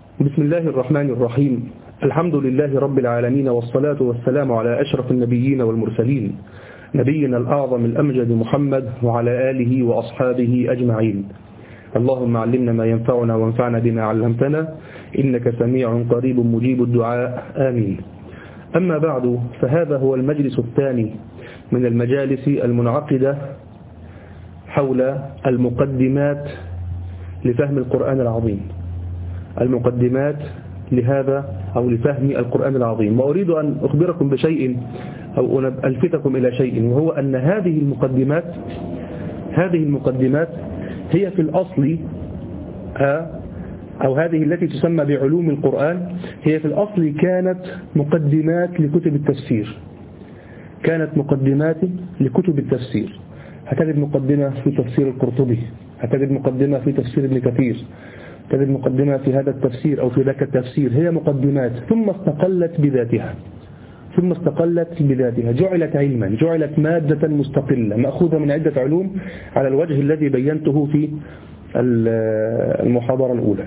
بسم الله الرحمن الرحيم الحمد لله رب العالمين والصلاة والسلام على أشرف النبيين والمرسلين نبينا الأعظم الأمجد محمد وعلى آله وأصحابه أجمعين اللهم علمنا ما ينفعنا وانفعنا بما علمتنا إنك سميع قريب مجيب الدعاء آمين أما بعد فهذا هو المجلس الثاني من المجالس المنعقدة حول المقدمات لفهم القرآن العظيم المقدمات لهذا أو لفهم القرآن العظيم وأريد أن أخبركم بشيء أو ألفتكم إلى شيء وهو أن هذه المقدمات هذه المقدمات هي في الأصل أو هذه التي تسمى بعلوم القرآن هي في الأصل كانت مقدمات لكتب التفسير كانت مقدمات لكتب التفسير هتجد مقدمة في تفسير القرطبي هتجد مقدمة في تفسير ابن كثير تجد مقدمة في هذا التفسير أو في ذاك التفسير هي مقدمات ثم استقلت بذاتها ثم استقلت بذاتها جعلت علما جعلت مادة مستقلة مأخوذة من عدة علوم على الوجه الذي بينته في المحاضرة الأولى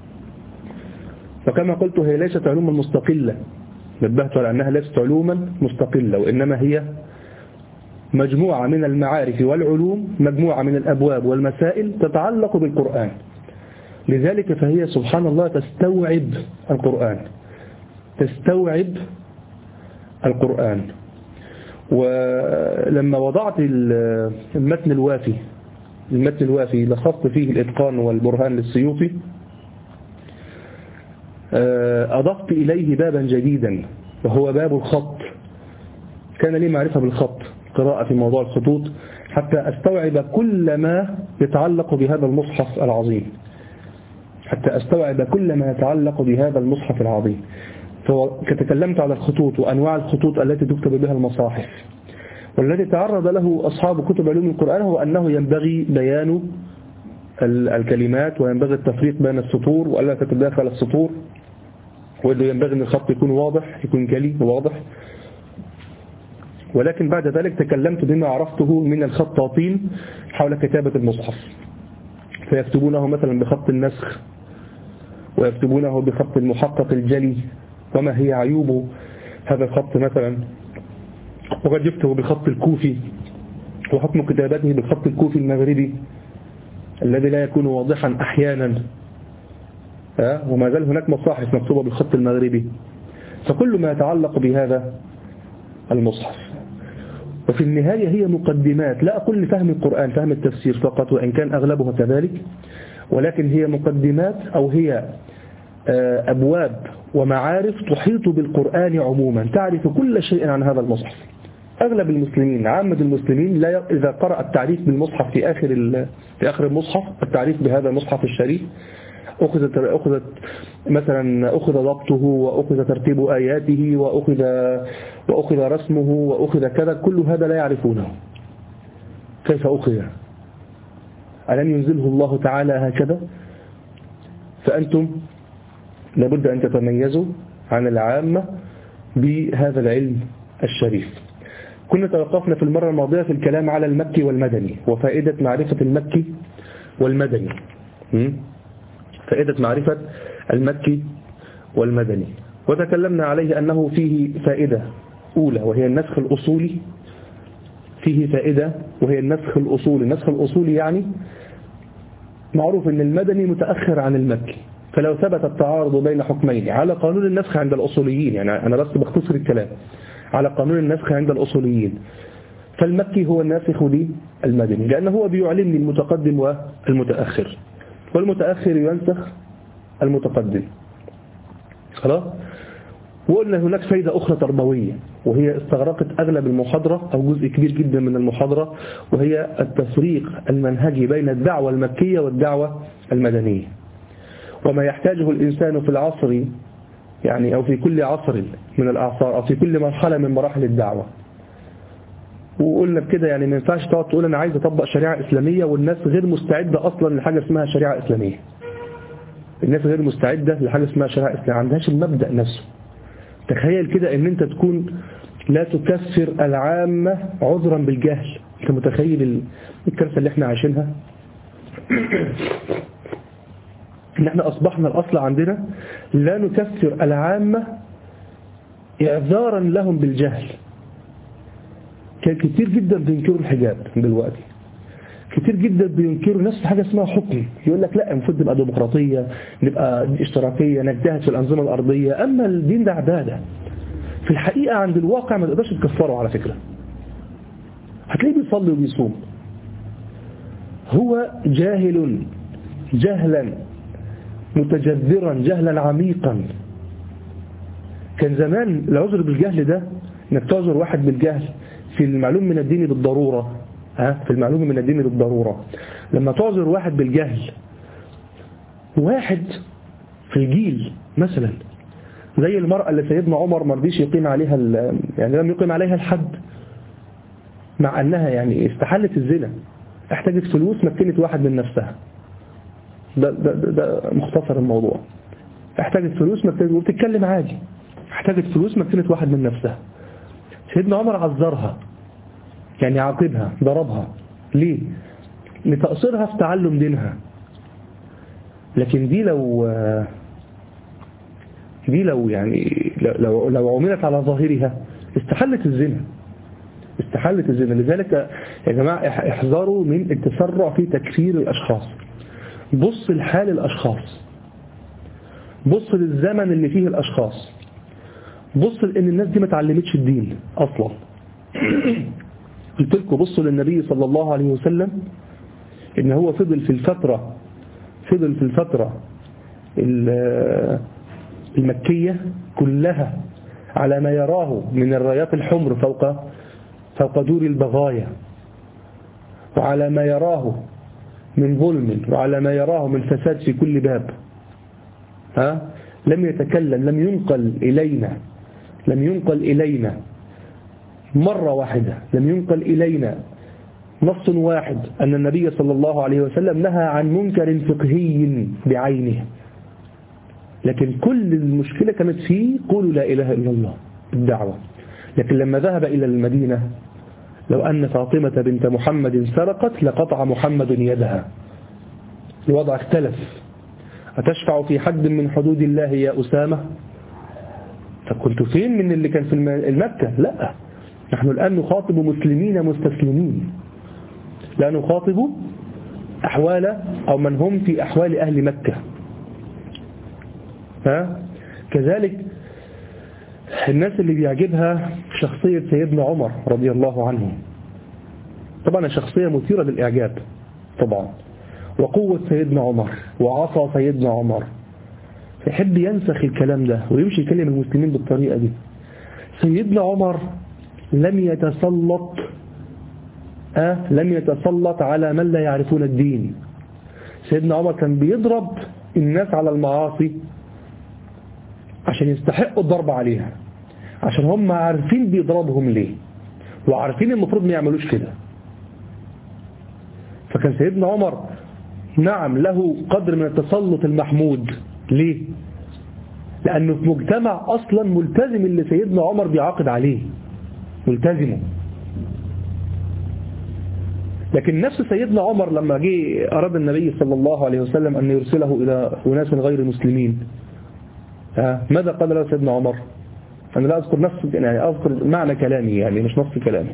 فكما قلت هي ليست علوما مستقلة نبهت على أنها ليست علوما مستقلة وإنما هي مجموعة من المعارف والعلوم مجموعة من الأبواب والمسائل تتعلق بالقرآن لذلك فهي سبحان الله تستوعب القرآن تستوعب القرآن ولما وضعت المتن الوافي المتن الوافي لخصت فيه الإتقان والبرهان للسيوطي أضفت إليه بابا جديدا وهو باب الخط كان لي معرفة بالخط قراءة في موضوع الخطوط حتى أستوعب كل ما يتعلق بهذا المصحف العظيم حتى أستوعب كل ما يتعلق بهذا المصحف العظيم فتكلمت على الخطوط وأنواع الخطوط التي تكتب بها المصاحف والذي تعرض له أصحاب كتب علوم القرآن هو أنه ينبغي بيان الكلمات وينبغي التفريق بين السطور وألا تتداخل السطور وأنه ينبغي أن الخط يكون واضح يكون جلي واضح ولكن بعد ذلك تكلمت بما عرفته من الخطاطين حول كتابة المصحف فيكتبونه مثلا بخط النسخ ويكتبونه بخط المحقق الجلي وما هي عيوب هذا الخط مثلا وقد جبته بخط الكوفي وحكم كتابته بالخط الكوفي المغربي الذي لا يكون واضحا أحيانا وما زال هناك مصاحف مكتوبة بالخط المغربي فكل ما يتعلق بهذا المصحف وفي النهاية هي مقدمات لا أقول لفهم القرآن فهم التفسير فقط وإن كان أغلبها كذلك ولكن هي مقدمات أو هي أبواب ومعارف تحيط بالقرآن عموما تعرف كل شيء عن هذا المصحف أغلب المسلمين عامة المسلمين لا إذا قرأ التعريف بالمصحف في آخر في آخر المصحف التعريف بهذا المصحف الشريف أخذت أخذت مثلا أخذ ضبطه وأخذ ترتيب آياته وأخذ وأخذ رسمه وأخذ كذا كل هذا لا يعرفونه كيف أخذ ألم ينزله الله تعالى هكذا فأنتم لابد أن تتميزوا عن العامة بهذا العلم الشريف كنا توقفنا في المرة الماضية في الكلام على المكي والمدني وفائدة معرفة المكي والمدني فائدة معرفة المكي والمدني وتكلمنا عليه أنه فيه فائدة أولى وهي النسخ الأصولي فيه فائدة وهي النسخ الأصولي النسخ الأصولي يعني معروف أن المدني متأخر عن المكي فلو ثبت التعارض بين حكمين على قانون النسخ عند الأصوليين يعني أنا بس بختصر الكلام على قانون النسخ عند الأصوليين فالمكي هو الناسخ للمدني لأنه هو بيعلمني المتقدم والمتأخر والمتأخر ينسخ المتقدم خلاص وقلنا هناك فايدة أخرى تربوية وهي استغرقت أغلب المحاضرة أو جزء كبير جدا من المحاضرة وهي التفريق المنهجي بين الدعوة المكية والدعوة المدنية وما يحتاجه الإنسان في العصر يعني أو في كل عصر من الأعصار أو في كل مرحلة من مراحل الدعوة وقلنا بكده يعني ما ينفعش تقعد تقول أنا عايز أطبق شريعة إسلامية والناس غير مستعدة أصلا لحاجة اسمها شريعة إسلامية الناس غير مستعدة لحاجة اسمها شريعة إسلامية ما عندهاش المبدأ نفسه تخيل كده ان انت تكون لا تكفر العامة عذرا بالجهل انت متخيل الكارثة اللي احنا عايشينها ان احنا اصبحنا الاصل عندنا لا نكفر العامة اعذارا لهم بالجهل كان كتير جدا بينكروا الحجاب دلوقتي كتير جدا بينكروا نفس حاجة اسمها حكم يقول لك لا المفروض نبقى ديمقراطية نبقى اشتراكية نجتهد في الأنظمة الأرضية أما الدين ده عبادة في الحقيقة عند الواقع ما تقدرش تكفره على فكرة هتلاقيه بيصلي وبيصوم هو جاهل جهلا متجذرا جهلا عميقا كان زمان العذر بالجهل ده انك تعذر واحد بالجهل في المعلوم من الدين بالضرورة ها في المعلوم من الدين بالضرورة لما تعذر واحد بالجهل واحد في الجيل مثلا زي المرأة اللي سيدنا عمر ما رضيش يقيم عليها يعني لم يقيم عليها الحد مع أنها يعني استحلت الزنا احتاجت فلوس مكنت واحد من نفسها ده, ده, ده, ده مختصر الموضوع احتاجت فلوس مكنت وبتتكلم عادي احتاجت فلوس مكنت واحد من نفسها سيدنا عمر عذرها يعني عاقبها ضربها ليه لتقصيرها في تعلم دينها لكن دي لو دي لو يعني لو لو عملت على ظاهرها استحلت الزنا استحلت الزنا لذلك يا جماعة احذروا من التسرع في تكفير الأشخاص بص لحال الأشخاص بص للزمن اللي فيه الأشخاص بص لأن الناس دي ما تعلمتش الدين أصلا قلت لكم بصوا للنبي صلى الله عليه وسلم إن هو فضل في الفترة فضل في الفترة المكية كلها على ما يراه من الرايات الحمر فوق فوق دور البغايا وعلى ما يراه من ظلم وعلى ما يراه من فساد في كل باب ها لم يتكلم لم ينقل إلينا لم ينقل إلينا مرة واحدة لم ينقل إلينا نص واحد أن النبي صلى الله عليه وسلم نهى عن منكر فقهي بعينه لكن كل المشكلة كانت فيه قولوا لا إله إلا الله الدعوة لكن لما ذهب إلى المدينة لو أن فاطمة بنت محمد سرقت لقطع محمد يدها الوضع اختلف أتشفع في حد من حدود الله يا أسامة فكنت فين من اللي كان في المكة لا نحن الآن نخاطب مسلمين مستسلمين لا نخاطب أحوال أو من هم في أحوال أهل مكة ها كذلك الناس اللي بيعجبها شخصية سيدنا عمر رضي الله عنه طبعا شخصية مثيرة للإعجاب طبعا وقوة سيدنا عمر وعصا سيدنا عمر يحب ينسخ الكلام ده ويمشي يكلم المسلمين بالطريقة دي سيدنا عمر لم يتسلط أه لم يتسلط على من لا يعرفون الدين سيدنا عمر كان بيضرب الناس على المعاصي عشان يستحقوا الضرب عليها عشان هم عارفين بيضربهم ليه وعارفين المفروض ما يعملوش كده فكان سيدنا عمر نعم له قدر من التسلط المحمود ليه لأنه في مجتمع أصلا ملتزم اللي سيدنا عمر بيعاقد عليه ملتزمه لكن نفس سيدنا عمر لما جه أراد النبي صلى الله عليه وسلم أن يرسله إلى أناس غير مسلمين ماذا قال له سيدنا عمر أنا لا أذكر نفس يعني أذكر معنى كلامي يعني مش نص كلامي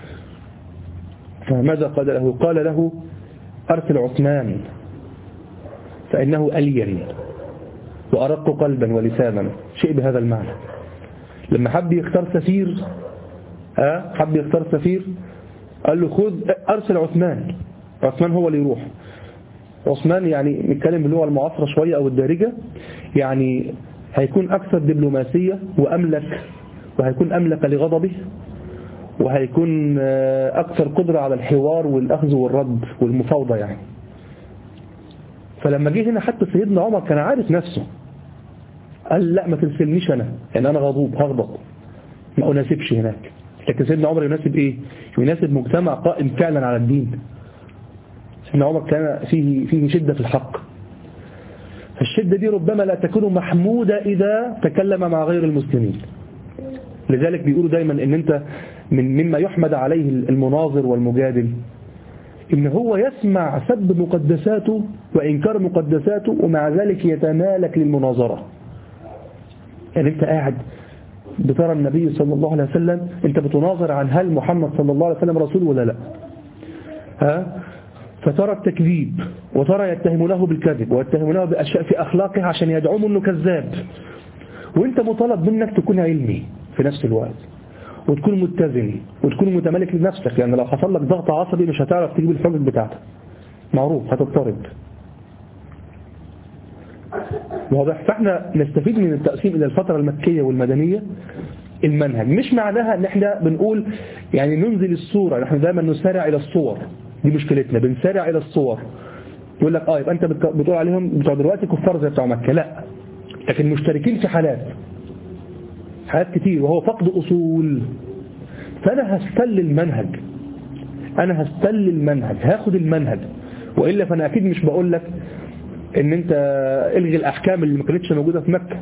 فماذا قال له قال له أرسل عثمان فإنه ألين وأرق قلبا ولسانا شيء بهذا المعنى لما حب يختار سفير ها حب يختار سفير قال له خذ أرسل عثمان عثمان هو اللي يروح عثمان يعني نتكلم باللغة المعاصرة شوية أو الدارجة يعني هيكون أكثر دبلوماسية وأملك وهيكون أملك لغضبه وهيكون أكثر قدرة على الحوار والأخذ والرد والمفاوضة يعني فلما جه هنا حتى سيدنا عمر كان عارف نفسه قال لا ما ترسلنيش أنا يعني أنا غضوب هغضب ما أناسبش هناك لكن سيدنا عمر يناسب إيه يناسب مجتمع قائم فعلا على الدين سيدنا عمر كان فيه, فيه شدة في الحق فالشدة دي ربما لا تكون محمودة إذا تكلم مع غير المسلمين لذلك بيقولوا دايما ان انت من مما يحمد عليه المناظر والمجادل إن هو يسمع سب مقدساته وإنكار مقدساته ومع ذلك يتمالك للمناظرة يعني أنت قاعد بترى النبي صلى الله عليه وسلم أنت بتناظر عن هل محمد صلى الله عليه وسلم رسول ولا لا ها فترى التكذيب وترى يتهمونه بالكذب ويتهمونه بأشياء في أخلاقه عشان يدعوه أنه كذاب وانت مطالب منك تكون علمي في نفس الوقت وتكون متزن وتكون متمالك لنفسك لأن لو حصل لك ضغط عصبي مش هتعرف تجيب الحجج بتاعتك معروف هتضطرب واضح فاحنا نستفيد من التقسيم إلى الفترة المكية والمدنية المنهج مش معناها ان احنا بنقول يعني ننزل الصورة نحن دايما نسارع إلى الصور دي مشكلتنا بنسارع إلى الصور يقول لك اه يبقى انت بتقول عليهم بتوع دلوقتي كفار زي بتوع مكة لا لكن مشتركين في حالات حالات كتير وهو فقد أصول فأنا هستل المنهج أنا هستل المنهج هاخد المنهج وإلا فأنا أكيد مش بقول لك إن أنت إلغي الأحكام اللي ما كانتش موجودة في مكة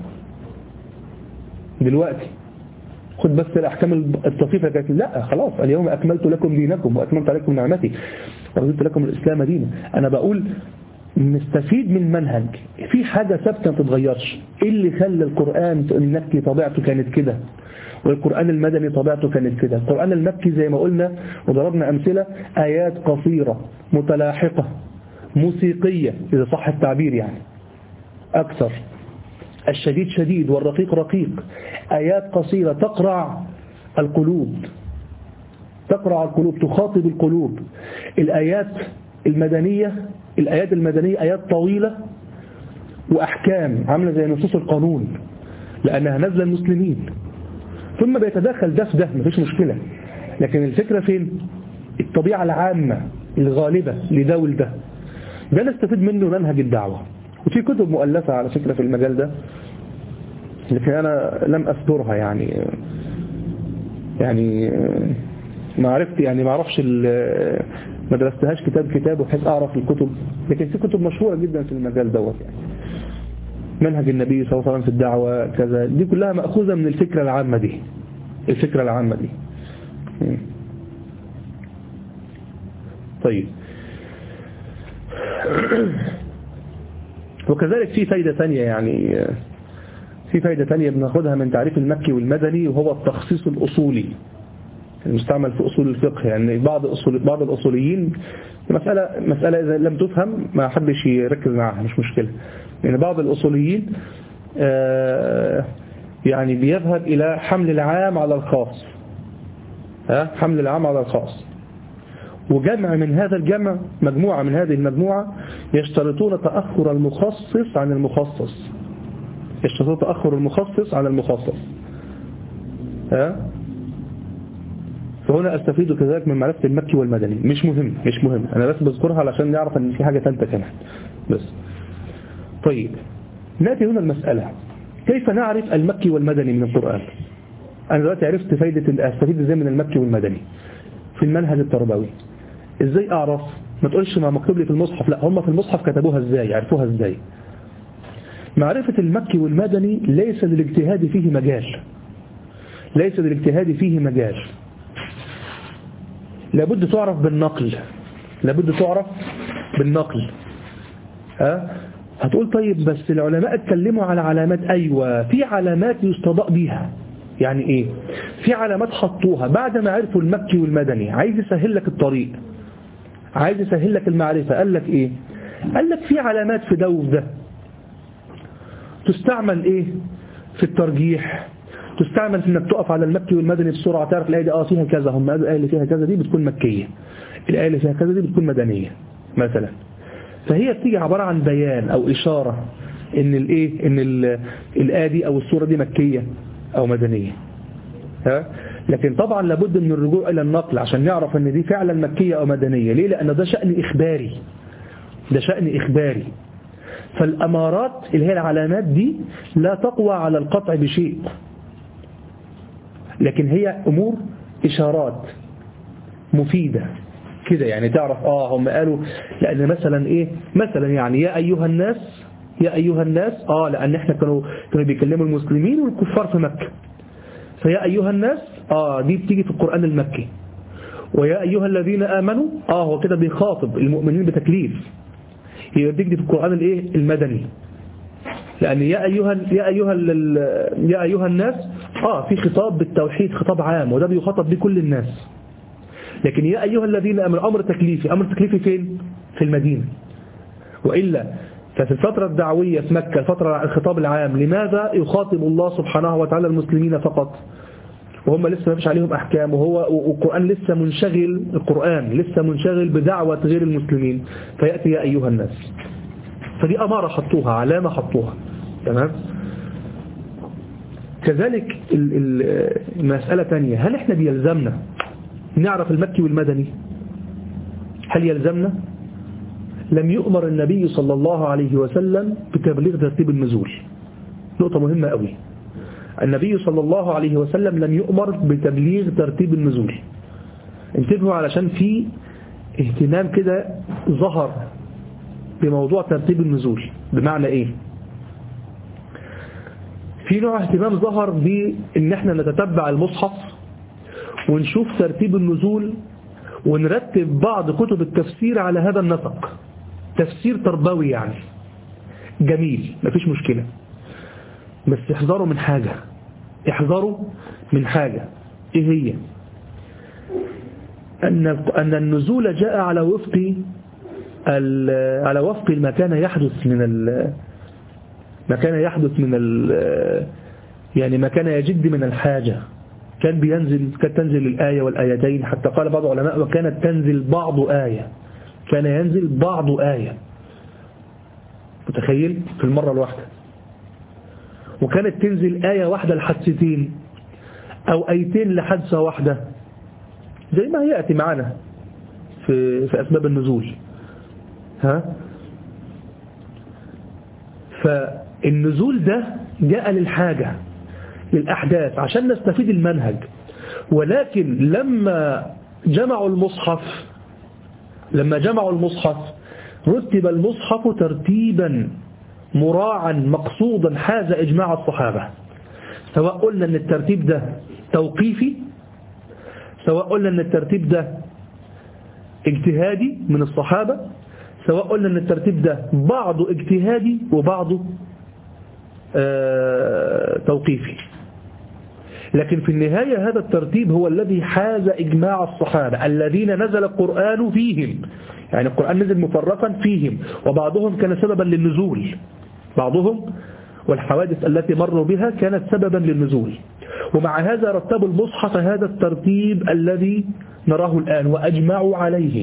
دلوقتي خد بس الأحكام الطفيفة كانت لا خلاص اليوم أكملت لكم دينكم وأتممت عليكم نعمتي ورضيت لكم الإسلام دينا أنا بقول نستفيد من منهج في حاجة ثابتة ما تتغيرش ايه اللي خلى القرآن المكي طبيعته كانت كده والقرآن المدني طبيعته كانت كده القرآن المكي زي ما قلنا وضربنا أمثلة آيات قصيرة متلاحقة موسيقية إذا صح التعبير يعني أكثر الشديد شديد والرقيق رقيق آيات قصيرة تقرع القلوب تقرع القلوب تخاطب القلوب الآيات المدنية الآيات المدنية آيات طويلة وأحكام عاملة زي نصوص القانون لأنها نزل المسلمين ثم بيتدخل ده في ده مفيش مشكلة لكن الفكرة فين الطبيعة العامة الغالبة لده ولده ده نستفيد منه منهج الدعوة وفي كتب مؤلفة على فكرة في المجال ده لكن أنا لم أصدرها يعني يعني ما عرفت يعني ما اعرفش ما درستهاش كتاب كتاب بحيث اعرف الكتب لكن في كتب مشهورة جدا في المجال دوت يعني منهج النبي صلى الله عليه وسلم في الدعوة كذا دي كلها مأخوذة من الفكرة العامة دي الفكرة العامة دي طيب وكذلك في فايدة ثانية يعني في فايدة ثانية بناخدها من تعريف المكي والمدني وهو التخصيص الأصولي المستعمل في أصول الفقه يعني بعض أصول بعض الأصوليين مسألة مسألة إذا لم تفهم ما حدش يركز معاها مش مشكلة يعني بعض الأصوليين يعني بيذهب إلى حمل العام على الخاص ها حمل العام على الخاص وجمع من هذا الجمع مجموعة من هذه المجموعة يشترطون تأخر المخصص عن المخصص يشترطون تأخر المخصص عن المخصص ها فهنا استفيد كذلك من معرفة المكي والمدني مش مهم مش مهم انا بس بذكرها علشان نعرف ان في حاجة ثالثه كمان بس طيب نأتي هنا المسألة كيف نعرف المكي والمدني من القرآن انا دلوقتي عرفت فايدة استفيد ازاي من المكي والمدني في المنهج التربوي ازاي اعرف ما تقولش ما مكتوب لي في المصحف لا هم في المصحف كتبوها ازاي عرفوها ازاي معرفة المكي والمدني ليس للاجتهاد فيه مجال ليس للاجتهاد فيه مجال لابد تعرف بالنقل لابد تعرف بالنقل ها هتقول طيب بس العلماء اتكلموا على علامات أيوة في علامات يستضاء بيها يعني ايه في علامات حطوها بعد ما عرفوا المكي والمدني عايز يسهل لك الطريق عايز يسهل لك المعرفة قال لك ايه قال لك في علامات في ده وفي ده تستعمل ايه في الترجيح تستعمل في انك تقف على المكي والمدني بسرعة تعرف الآية دي اه فيها كذا هم الآية اللي فيها كذا دي بتكون مكية الآية اللي فيها كذا دي بتكون مدنية مثلا فهي بتيجي عبارة عن بيان او اشارة ان الايه ان الآية دي او السورة دي مكية او مدنية ها لكن طبعا لابد من الرجوع الى النقل عشان نعرف ان دي فعلا مكية او مدنية ليه لان ده شأن اخباري ده شأن اخباري فالامارات اللي هي العلامات دي لا تقوى على القطع بشيء لكن هي أمور إشارات مفيدة كده يعني تعرف آه هم قالوا لأن مثلا إيه مثلا يعني يا أيها الناس يا أيها الناس آه لأن إحنا كانوا كانوا بيكلموا المسلمين والكفار في مكة فيا أيها الناس آه دي بتيجي في القرآن المكي ويا أيها الذين آمنوا آه هو كده بيخاطب المؤمنين بتكليف هي بتجد في القرآن الايه المدني لأن يا أيها يا أيها يا أيها الناس آه في خطاب بالتوحيد خطاب عام وده بيخاطب بكل الناس لكن يا أيها الذين آمنوا أمر تكليفي أمر تكليفي فين في المدينة وإلا ففي الفترة الدعوية في مكة الفترة الخطاب العام لماذا يخاطب الله سبحانه وتعالى المسلمين فقط وهم لسه ما فيش عليهم أحكام وهو والقرآن لسه منشغل القرآن لسه منشغل بدعوة غير المسلمين فيأتي يا أيها الناس فدي أمارة حطوها علامة حطوها تمام كذلك المسألة تانية هل احنا بيلزمنا نعرف المكي والمدني هل يلزمنا لم يؤمر النبي صلى الله عليه وسلم بتبليغ ترتيب النزول نقطة مهمة قوي النبي صلى الله عليه وسلم لم يؤمر بتبليغ ترتيب النزول انتبهوا علشان في اهتمام كده ظهر بموضوع ترتيب النزول بمعنى ايه في نوع اهتمام ظهر بان احنا نتتبع المصحف ونشوف ترتيب النزول ونرتب بعض كتب التفسير على هذا النسق تفسير تربوي يعني جميل مفيش مشكلة بس احذروا من حاجة احذروا من حاجة ايه هي أن أن النزول جاء على وفق على وفق ما كان يحدث من ما كان يحدث من يعني ما كان يجد من الحاجة كان بينزل كانت تنزل الآية والآيتين حتى قال بعض العلماء وكانت تنزل بعض آية كان ينزل بعض آية متخيل في المرة الواحدة وكانت تنزل آية واحدة لحدثتين أو آيتين لحدثة واحدة زي ما يأتي معنا في, في أسباب النزول ها فالنزول ده جاء للحاجة للأحداث عشان نستفيد المنهج ولكن لما جمعوا المصحف لما جمعوا المصحف رتب المصحف ترتيبا مراعا مقصودا حاز إجماع الصحابة سواء قلنا أن الترتيب ده توقيفي سواء قلنا أن الترتيب ده اجتهادي من الصحابة سواء قلنا أن الترتيب ده بعضه اجتهادي وبعضه اه توقيفي لكن في النهاية هذا الترتيب هو الذي حاز إجماع الصحابة الذين نزل القرآن فيهم يعني القرآن نزل مفرقا فيهم وبعضهم كان سببا للنزول بعضهم والحوادث التي مروا بها كانت سببا للنزول ومع هذا رتبوا المصحف هذا الترتيب الذي نراه الآن وأجمعوا عليه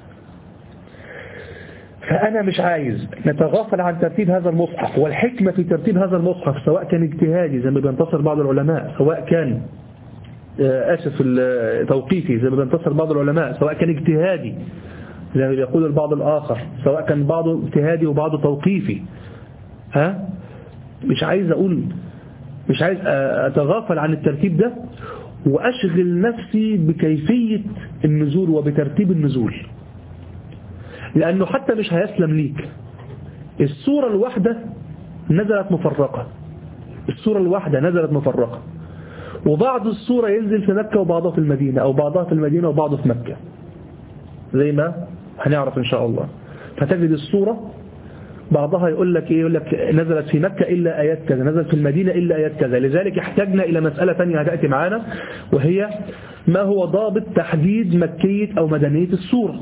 فأنا مش عايز نتغافل عن ترتيب هذا المصحف والحكمة في ترتيب هذا المصحف سواء كان اجتهادي زي ما بينتصر بعض العلماء سواء كان آسف توقيفي زي ما بينتصر بعض العلماء سواء كان اجتهادي زي ما بيقول البعض الآخر سواء كان بعضه اجتهادي وبعضه توقيفي ها مش عايز أقول مش عايز أتغافل عن الترتيب ده وأشغل نفسي بكيفية النزول وبترتيب النزول لأنه حتى مش هيسلم ليك السورة الواحدة نزلت مفرقة السورة الواحدة نزلت مفرقة وبعض السورة ينزل في مكة وبعضها في المدينة أو بعضها في المدينة وبعضها في مكة زي ما هنعرف إن شاء الله فتجد السورة بعضها يقول لك إيه يقول لك نزلت في مكة إلا آيات كذا نزلت في المدينة إلا آيات كذا لذلك احتاجنا إلى مسألة ثانية هتأتي معانا وهي ما هو ضابط تحديد مكية أو مدنية السورة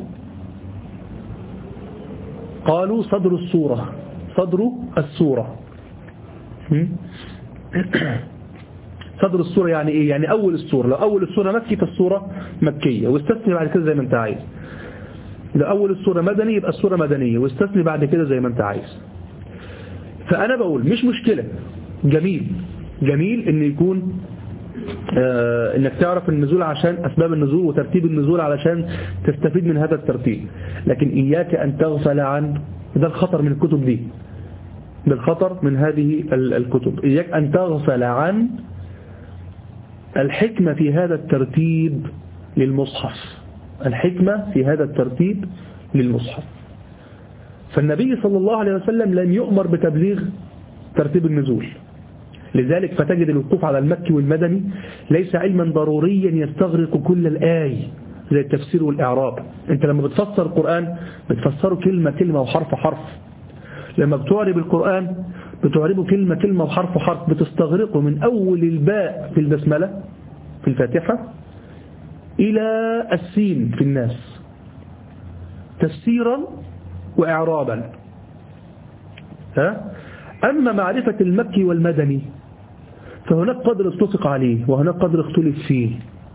قالوا صدر السورة صدر السورة صدر السورة يعني ايه يعني اول السورة لو اول السورة مكي فالسورة مكية واستثني بعد كده زي ما انت عايز لو اول السورة مدني يبقى السورة مدنية واستثني بعد كده زي ما انت عايز فانا بقول مش مشكلة جميل جميل ان يكون آه انك تعرف النزول عشان اسباب النزول وترتيب النزول علشان تستفيد من هذا الترتيب لكن اياك ان تغفل عن ده الخطر من الكتب دي ده الخطر من هذه الكتب اياك ان تغفل عن الحكمة في هذا الترتيب للمصحف الحكمة في هذا الترتيب للمصحف فالنبي صلى الله عليه وسلم لم يؤمر بتبليغ ترتيب النزول لذلك فتجد الوقوف على المكي والمدني ليس علما ضروريا يستغرق كل الآي زي التفسير والإعراب أنت لما بتفسر القرآن بتفسره كلمة كلمة وحرف حرف لما بتعرب القرآن بتعربه كلمة كلمة وحرف حرف بتستغرقه من أول الباء في البسملة في الفاتحة إلى السين في الناس تفسيرا وإعرابا ها؟ أما معرفة المكي والمدني فهناك قدر اتفق عليه وهناك قدر اختلف فيه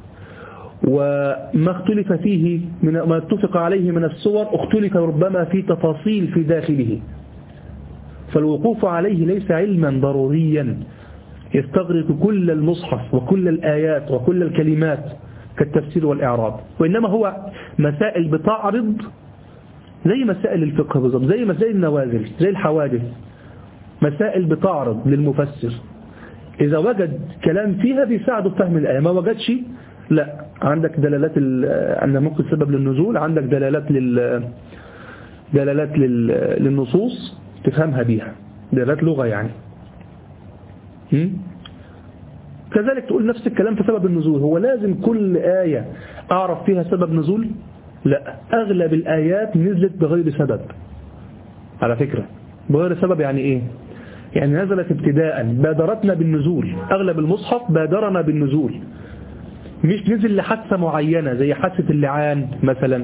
وما اختلف فيه من ما اتفق عليه من الصور اختلف ربما في تفاصيل في داخله فالوقوف عليه ليس علما ضروريا يستغرق كل المصحف وكل الآيات وكل الكلمات كالتفسير والإعراب وإنما هو مسائل بتعرض زي مسائل الفقه بالضبط زي مسائل النوازل زي الحوادث مسائل بتعرض للمفسر إذا وجد كلام فيها بيساعده في فهم الآية ما وجدش لا عندك دلالات أن ممكن سبب للنزول عندك دلالات لل دلالات لل... للنصوص تفهمها بيها دلالات لغة يعني هم؟ كذلك تقول نفس الكلام في سبب النزول هو لازم كل آية أعرف فيها سبب نزول لا أغلب الآيات نزلت بغير سبب على فكرة بغير سبب يعني إيه يعني نزلت ابتداء بادرتنا بالنزول أغلب المصحف بادرنا بالنزول مش نزل لحادثة معينة زي حادثة اللعان مثلا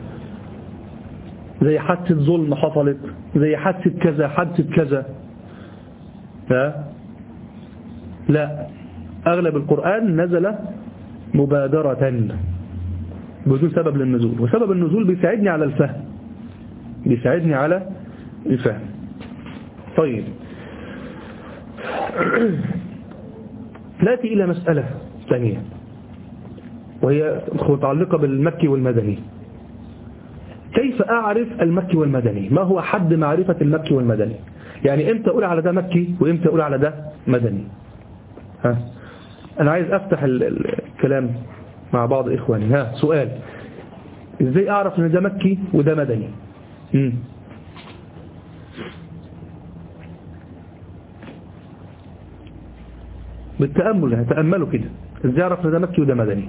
زي حادثة ظلم حصلت زي حادثة كذا حادثة كذا ها لا أغلب القرآن نزل مبادرة بدون سبب للنزول وسبب النزول بيساعدني على الفهم بيساعدني على الفهم طيب نأتي إلى مسألة ثانية وهي متعلقة بالمكي والمدني كيف أعرف المكي والمدني ما هو حد معرفة المكي والمدني يعني امتى أقول على ده مكي وامتى أقول على ده مدني ها أنا عايز أفتح الكلام مع بعض إخواني ها سؤال إزاي أعرف أن ده مكي وده مدني مم. بالتأمل هتأملوا كده ازاي اعرف ان ده مكي وده مدني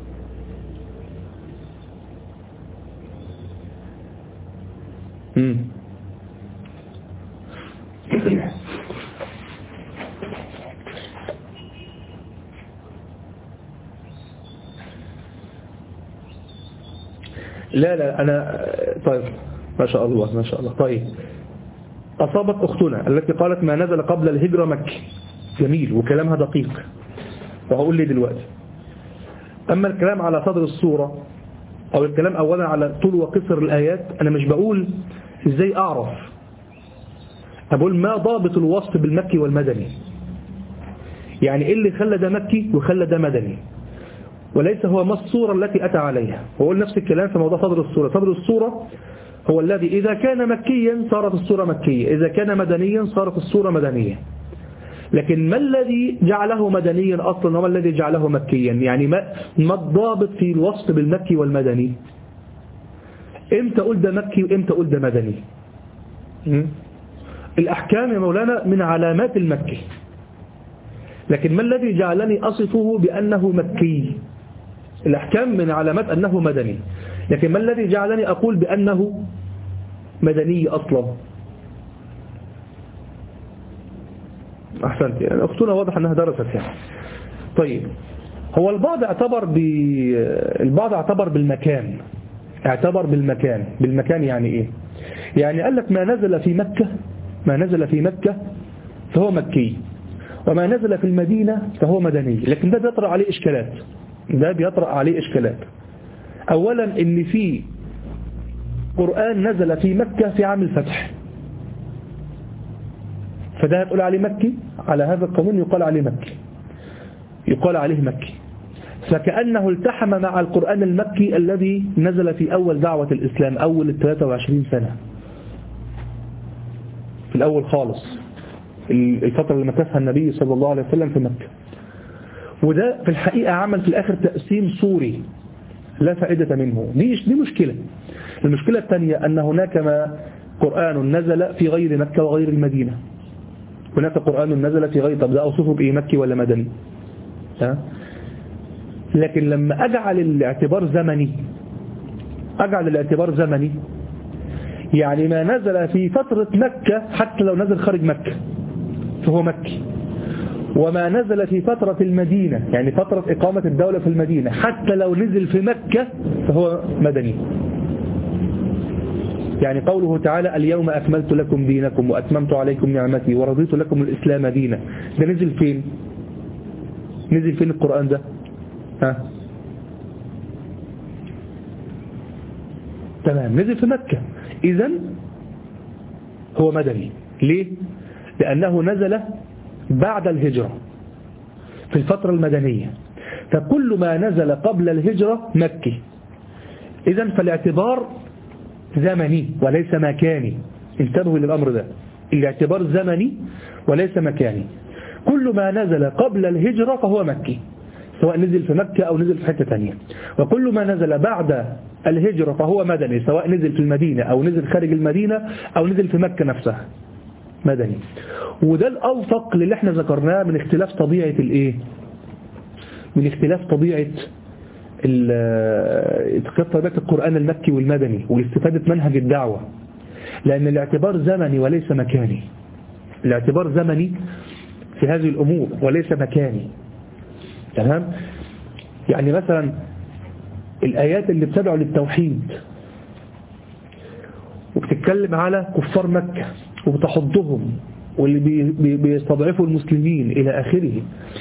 امم لا لا أنا طيب ما شاء الله ما شاء الله طيب أصابت أختنا التي قالت ما نزل قبل الهجرة مكي جميل وكلامها دقيق وهقول لي دلوقتي أما الكلام على صدر الصورة أو الكلام أولا على طول وقصر الآيات أنا مش بقول إزاي أعرف أقول ما ضابط الوصف بالمكي والمدني يعني إيه اللي خلى ده مكي وخلى ده مدني وليس هو ما الصورة التي أتى عليها وقول نفس الكلام في موضوع صدر الصورة صدر الصورة هو الذي إذا كان مكيا صارت الصورة مكية إذا كان مدنيا صارت الصورة مدنية لكن ما الذي جعله مدنيا أصلا وما الذي جعله مكيا يعني ما, ما الضابط في الوصف بالمكي والمدني امتى قول ده مكي وامتى قول ده مدني الأحكام يا مولانا من علامات المكي لكن ما الذي جعلني أصفه بأنه مكي الأحكام من علامات أنه مدني لكن ما الذي جعلني أقول بأنه مدني أصلا أحسنت يعني أختنا واضح أنها درست يعني طيب هو البعض اعتبر ب... البعض اعتبر بالمكان اعتبر بالمكان بالمكان يعني ايه يعني قال لك ما نزل في مكة ما نزل في مكة فهو مكي وما نزل في المدينة فهو مدني لكن ده بيطرأ عليه إشكالات ده بيطرأ عليه إشكالات أولا إن في قرآن نزل في مكة في عام الفتح فده هتقول عليه مكي على هذا القانون يقال عليه مكي يقال عليه مكي فكأنه التحم مع القرآن المكي الذي نزل في أول دعوة الإسلام أول ال 23 سنة في الأول خالص الفترة اللي مكثها النبي صلى الله عليه وسلم في مكة وده في الحقيقة عمل في الآخر تقسيم صوري لا فائدة منه دي, دي مشكلة المشكلة الثانية أن هناك ما قرآن نزل في غير مكة وغير المدينة هناك قرآن نزل في غير طب ده أوصفه بإيه مكي ولا مدني ها؟ لكن لما أجعل الاعتبار زمني أجعل الاعتبار زمني يعني ما نزل في فترة مكة حتى لو نزل خارج مكة فهو مكي وما نزل في فترة المدينة يعني فترة إقامة الدولة في المدينة حتى لو نزل في مكة فهو مدني يعني قوله تعالى اليوم أكملت لكم دينكم وأتممت عليكم نعمتي ورضيت لكم الإسلام دينا ده نزل فين نزل فين القرآن ده ها تمام نزل في مكة إذا هو مدني ليه لأنه نزل بعد الهجرة في الفترة المدنية فكل ما نزل قبل الهجرة مكي إذا فالاعتبار زمني وليس مكاني انتبهوا للأمر ده الاعتبار زمني وليس مكاني كل ما نزل قبل الهجرة فهو مكي سواء نزل في مكة أو نزل في حتة تانية وكل ما نزل بعد الهجرة فهو مدني سواء نزل في المدينة أو نزل خارج المدينة أو نزل في مكة نفسها مدني وده الأوفق للي احنا ذكرناه من اختلاف طبيعة الايه من اختلاف طبيعة طبيعة القرآن المكي والمدني والاستفادة منهج الدعوة لأن الاعتبار زمني وليس مكاني الاعتبار زمني في هذه الأمور وليس مكاني تمام يعني مثلا الآيات اللي بتدعو للتوحيد وبتتكلم على كفار مكة وبتحضهم واللي بيستضعفوا المسلمين إلى آخره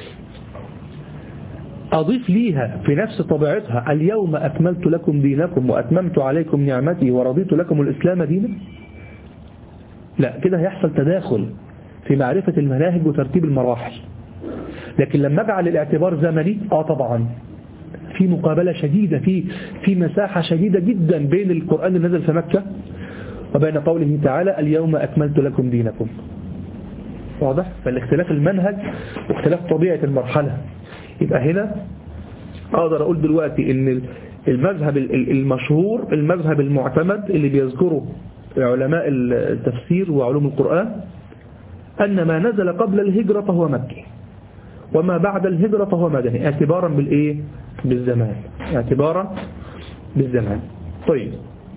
أضيف ليها في نفس طبيعتها اليوم أكملت لكم دينكم وأتممت عليكم نعمتي ورضيت لكم الإسلام دينا لا كده هيحصل تداخل في معرفة المناهج وترتيب المراحل لكن لما اجعل الاعتبار زمني اه طبعا في مقابلة شديدة في في مساحة شديدة جدا بين القرآن اللي نزل في مكة وبين قوله تعالى اليوم أكملت لكم دينكم واضح فالاختلاف المنهج واختلاف طبيعة المرحلة يبقى هنا أقدر أقول دلوقتي إن المذهب المشهور المذهب المعتمد اللي بيذكره علماء التفسير وعلوم القرآن أن ما نزل قبل الهجرة فهو مكي وما بعد الهجرة فهو مدني اعتبارا بالإيه بالزمان اعتبارا بالزمان طيب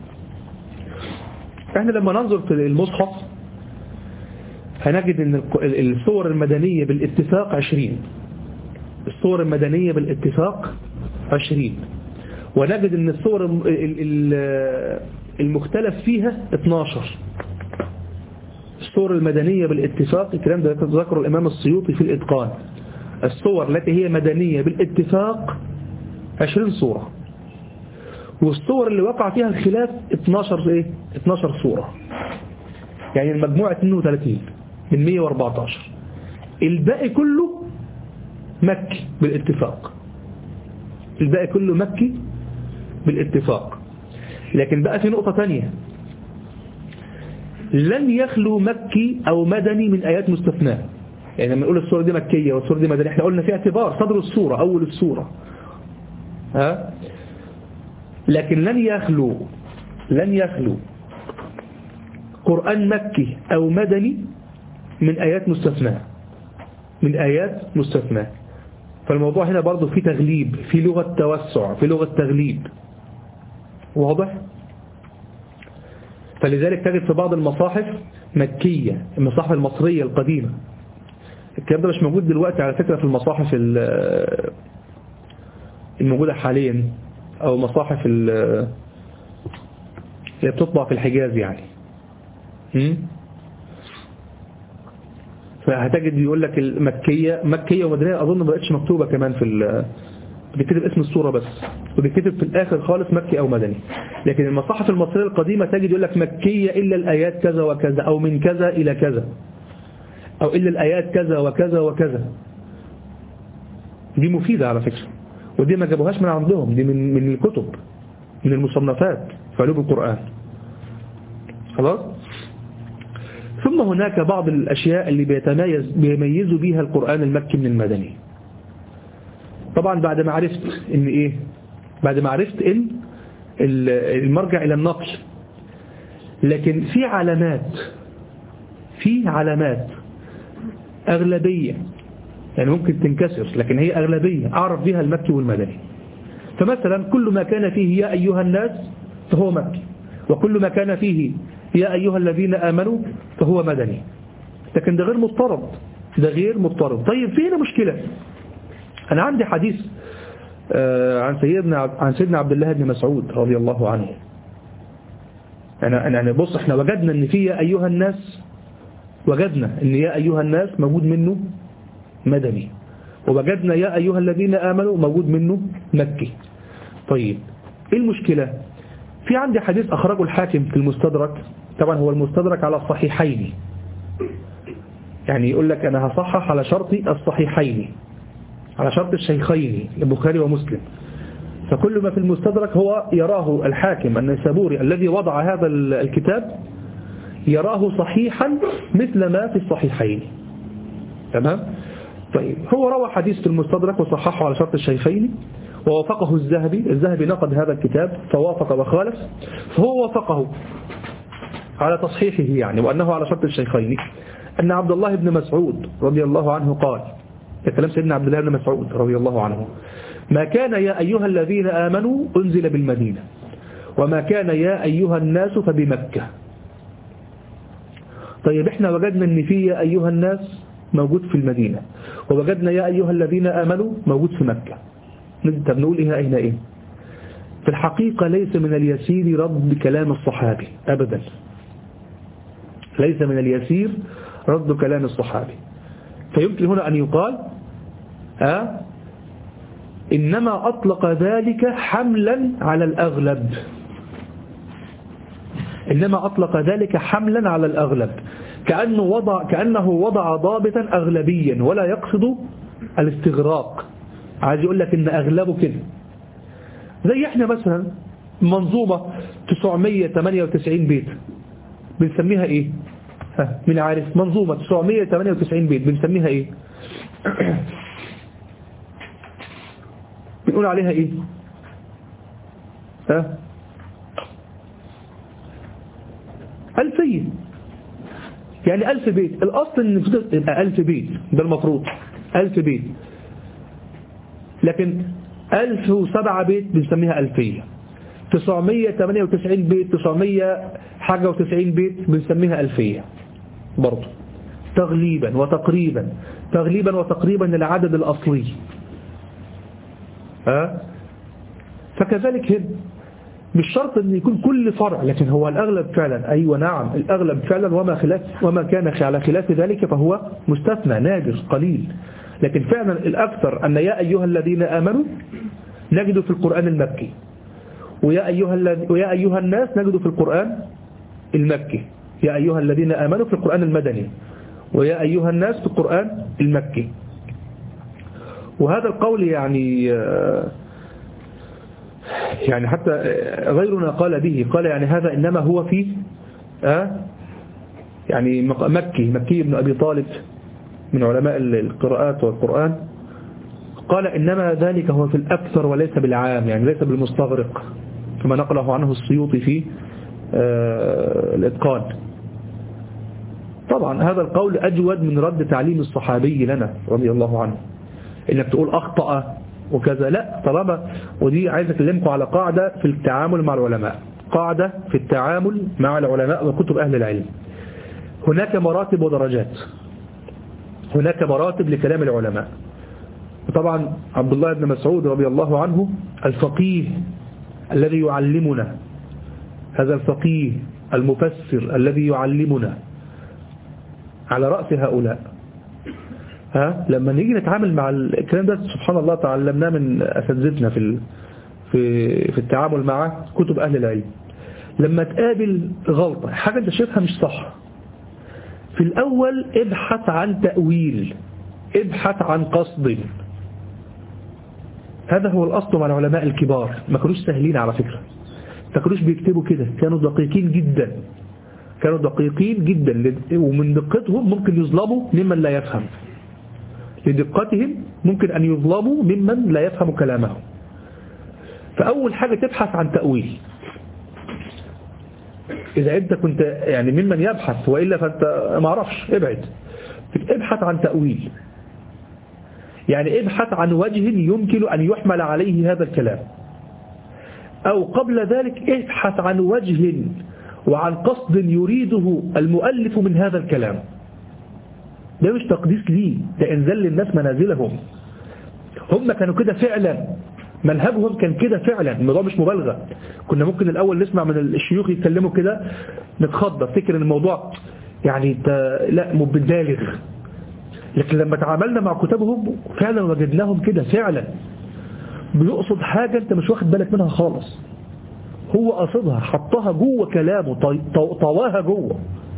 احنا لما ننظر في المصحف هنجد ان الصور المدنية بالاتفاق عشرين الصور المدنية بالاتفاق عشرين ونجد ان الصور المختلف فيها 12 الصور المدنية بالاتفاق الكلام ده ذكره الإمام السيوطي في الإتقان الصور التي هي مدنية بالاتفاق 20 صورة والصور اللي وقع فيها الخلاف 12 ايه 12 صورة يعني المجموعة 32 من 114 الباقي كله مكي بالاتفاق الباقي كله مكي بالاتفاق لكن بقى في نقطة تانية لن يخلو مكي أو مدني من آيات مستثناة يعني لما نقول الصورة دي مكية والصورة دي مدنية احنا قلنا في اعتبار صدر الصورة أول الصورة ها لكن لن يخلو لن يخلو قرآن مكي أو مدني من آيات مستثناة من آيات مستثناة فالموضوع هنا برضو في تغليب في لغة توسع في لغة تغليب واضح فلذلك تجد في بعض المصاحف مكية المصاحف المصرية القديمة الكلام ده مش موجود دلوقتي على فكرة في المصاحف الموجودة حاليا أو مصاحف اللي بتطبع في الحجاز يعني فهتجد يقول لك المكية مكية ومدنية أظن ما بقتش مكتوبة كمان في بتكتب اسم الصورة بس وبتكتب في الآخر خالص مكي أو مدني لكن المصاحف المصرية القديمة تجد يقول لك مكية إلا الآيات كذا وكذا أو من كذا إلى كذا أو إلا الآيات كذا وكذا وكذا دي مفيدة على فكرة ودي ما جابوهاش من عندهم دي من من الكتب من المصنفات في علوم القرآن خلاص ثم هناك بعض الأشياء اللي بيتميز بيميزوا بيها القرآن المكي من المدني طبعا بعد ما عرفت ان ايه بعد ما عرفت ان المرجع الى النقل لكن في علامات في علامات أغلبية يعني ممكن تنكسر لكن هي أغلبية أعرف بها المكي والمدني فمثلا كل ما كان فيه يا أيها الناس فهو مكي وكل ما كان فيه يا أيها الذين آمنوا فهو مدني لكن ده غير مضطرد ده غير مضطرد طيب فين مشكلة أنا عندي حديث عن سيدنا عن سيدنا عبد الله بن مسعود رضي الله عنه أنا أنا بص احنا وجدنا ان في يا أيها الناس وجدنا ان يا أيها الناس موجود منه مدني ووجدنا يا أيها الذين آمنوا موجود منه مكي طيب ايه المشكلة في عندي حديث أخرجه الحاكم في المستدرك طبعا هو المستدرك على الصحيحين يعني يقول لك أنا هصحح على شرط الصحيحين على شرط الشيخين البخاري ومسلم فكل ما في المستدرك هو يراه الحاكم النيسابوري الذي وضع هذا الكتاب يراه صحيحا مثل ما في الصحيحين تمام طيب هو روى حديث في المستدرك وصححه على شرط الشيخين ووافقه الذهبي الذهبي نقد هذا الكتاب فوافق وخالف فهو وافقه على تصحيحه يعني وأنه على شرط الشيخين أن عبد الله بن مسعود رضي الله عنه قال كلام سيدنا عبد الله بن مسعود رضي الله عنه ما كان يا أيها الذين آمنوا أنزل بالمدينة وما كان يا أيها الناس فبمكة طيب احنا وجدنا ان في يا أيها الناس موجود في المدينة ووجدنا يا أيها الذين آمنوا موجود في مكة طب نقول إيه هنا إيه في الحقيقة ليس من اليسير رد كلام الصحابي أبدا ليس من اليسير رد كلام الصحابي فيمكن هنا أن يقال أه إنما أطلق ذلك حملا على الأغلب إنما أطلق ذلك حملا على الأغلب كأنه وضع, كأنه وضع ضابطا أغلبيا ولا يقصد الاستغراق عايز يقول لك إن أغلبه كده زي إحنا مثلا منظومة 998 بيت بنسميها إيه ها من عارف منظومة 998 بيت بنسميها إيه بنقول عليها إيه ها ألفية يعني ألف بيت الأصل إن يبقى ألف بيت ده المفروض ألف بيت لكن ألف وسبعة بيت بنسميها ألفية 998 بيت 900 حاجة وتسعين بيت بنسميها ألفية برضو تغليبا وتقريبا تغليبا وتقريبا العدد الأصلي ها فكذلك هنا مش شرط ان يكون كل فرع لكن هو الأغلب فعلا أيوة نعم الأغلب فعلا وما, خلاف وما كان على خلاف ذلك فهو مستثنى نادر قليل لكن فعلا الأكثر أن يا أيها الذين آمنوا نجد في القرآن المكي ويا أيها, ويا أيها الناس نجد في القرآن المكي يا أيها الذين آمنوا في القرآن المدني ويا أيها الناس في القرآن المكي وهذا القول يعني يعني حتى غيرنا قال به قال يعني هذا إنما هو في يعني مكي مكي بن أبي طالب من علماء القراءات والقرآن قال إنما ذلك هو في الأكثر وليس بالعام يعني ليس بالمستغرق كما نقله عنه السيوطي في الإتقان طبعا هذا القول أجود من رد تعليم الصحابي لنا رضي الله عنه إنك تقول أخطأ وكذا لا طالما ودي عايز أكلمكم على قاعدة في التعامل مع العلماء قاعدة في التعامل مع العلماء وكتب أهل العلم هناك مراتب ودرجات هناك مراتب لكلام العلماء وطبعا عبد الله بن مسعود رضي الله عنه الفقيه الذي يعلمنا هذا الفقيه المفسر الذي يعلمنا على رأس هؤلاء ها لما نيجي نتعامل مع الكلام ده سبحان الله تعلمناه من أساتذتنا في في في التعامل مع كتب أهل العلم لما تقابل غلطة حاجة انت شايفها مش صح في الأول ابحث عن تأويل ابحث عن قصد هذا هو الأصل مع العلماء الكبار ما كانوش سهلين على فكرة ما كانوش بيكتبوا كده كانوا دقيقين جدا كانوا دقيقين جدا ومن دقتهم ممكن يظلموا ممن لا يفهم لدقتهم ممكن أن يظلموا ممن لا يفهم كلامهم فأول حاجة تبحث عن تأويل إذا أنت كنت يعني ممن يبحث وإلا فأنت ما عرفش ابعد ابحث عن تأويل يعني ابحث عن وجه يمكن أن يحمل عليه هذا الكلام أو قبل ذلك ابحث عن وجه وعن قصد يريده المؤلف من هذا الكلام ده مش تقديس ليه ده انزل للناس منازلهم هم كانوا كده فعلا منهجهم كان كده فعلا الموضوع مش مبالغة كنا ممكن الأول نسمع من الشيوخ يتكلموا كده نتخضى افتكر ان الموضوع يعني لا مبالغ لكن لما تعاملنا مع كتابهم فعلا وجدناهم كده فعلا بيقصد حاجة انت مش واخد بالك منها خالص هو قصدها حطها جوه كلامه طواها جوه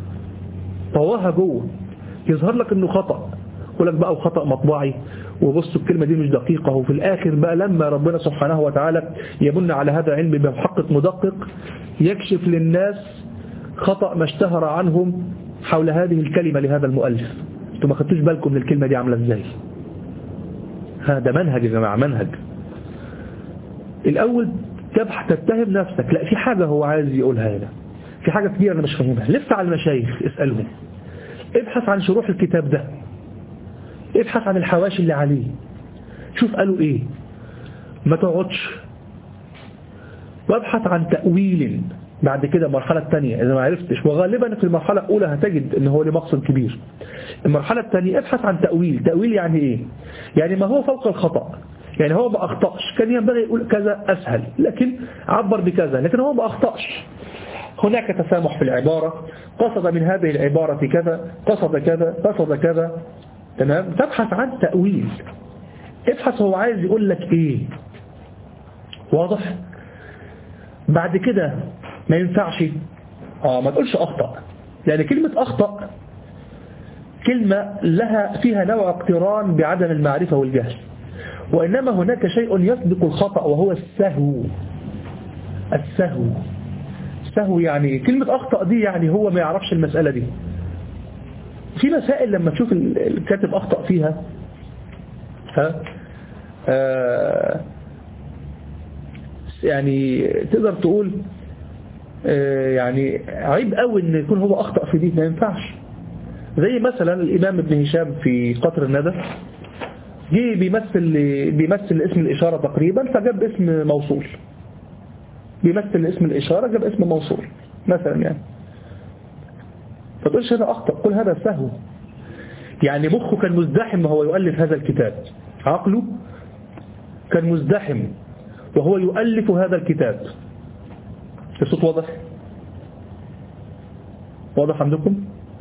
طواها جوه يظهر لك انه خطأ يقول لك بقى وخطأ مطبعي وبصوا الكلمة دي مش دقيقة وفي الآخر بقى لما ربنا سبحانه وتعالى يمن على هذا العلم بمحقق مدقق يكشف للناس خطأ ما اشتهر عنهم حول هذه الكلمة لهذا المؤلف انتوا ما خدتوش بالكم من الكلمة دي عاملة ازاي هذا منهج يا جماعة منهج الأول تبحث تتهم نفسك لا في حاجة هو عايز يقولها هنا في حاجة كبيرة أنا مش فاهمها لف على المشايخ اسألهم ابحث عن شروح الكتاب ده ابحث عن الحواشي اللي عليه شوف قالوا ايه ما تقعدش وابحث عن تأويل بعد كده المرحلة الثانية إذا ما عرفتش وغالبا في المرحلة الأولى هتجد إن هو له مقصد كبير المرحلة الثانية ابحث عن تأويل تأويل يعني إيه يعني ما هو فوق الخطأ يعني هو ما أخطأش كان ينبغي يقول كذا أسهل لكن عبر بكذا لكن هو ما أخطأش هناك تسامح في العبارة قصد من هذه العبارة كذا قصد كذا قصد كذا تمام تبحث عن تأويل ابحث هو عايز يقول لك ايه واضح بعد كده ما ينفعش اه ما تقولش اخطأ لان كلمة اخطأ كلمة لها فيها نوع اقتران بعدم المعرفة والجهل وإنما هناك شيء يسبق الخطأ وهو السهو السهو السهو يعني كلمة أخطأ دي يعني هو ما يعرفش المسألة دي في مسائل لما تشوف الكاتب أخطأ فيها ها آه يعني تقدر تقول آه يعني عيب قوي ان يكون هو أخطأ في دي ما ينفعش زي مثلا الإمام ابن هشام في قطر الندى جه بيمثل بيمثل اسم الإشارة تقريبا فجاب اسم موصول بيمثل اسم الإشارة جاب اسم موصول مثلا يعني فتقولش هذا أخطأ قل هذا سهو يعني مخه كان مزدحم وهو يؤلف هذا الكتاب عقله كان مزدحم وهو يؤلف هذا الكتاب الصوت واضح واضح عندكم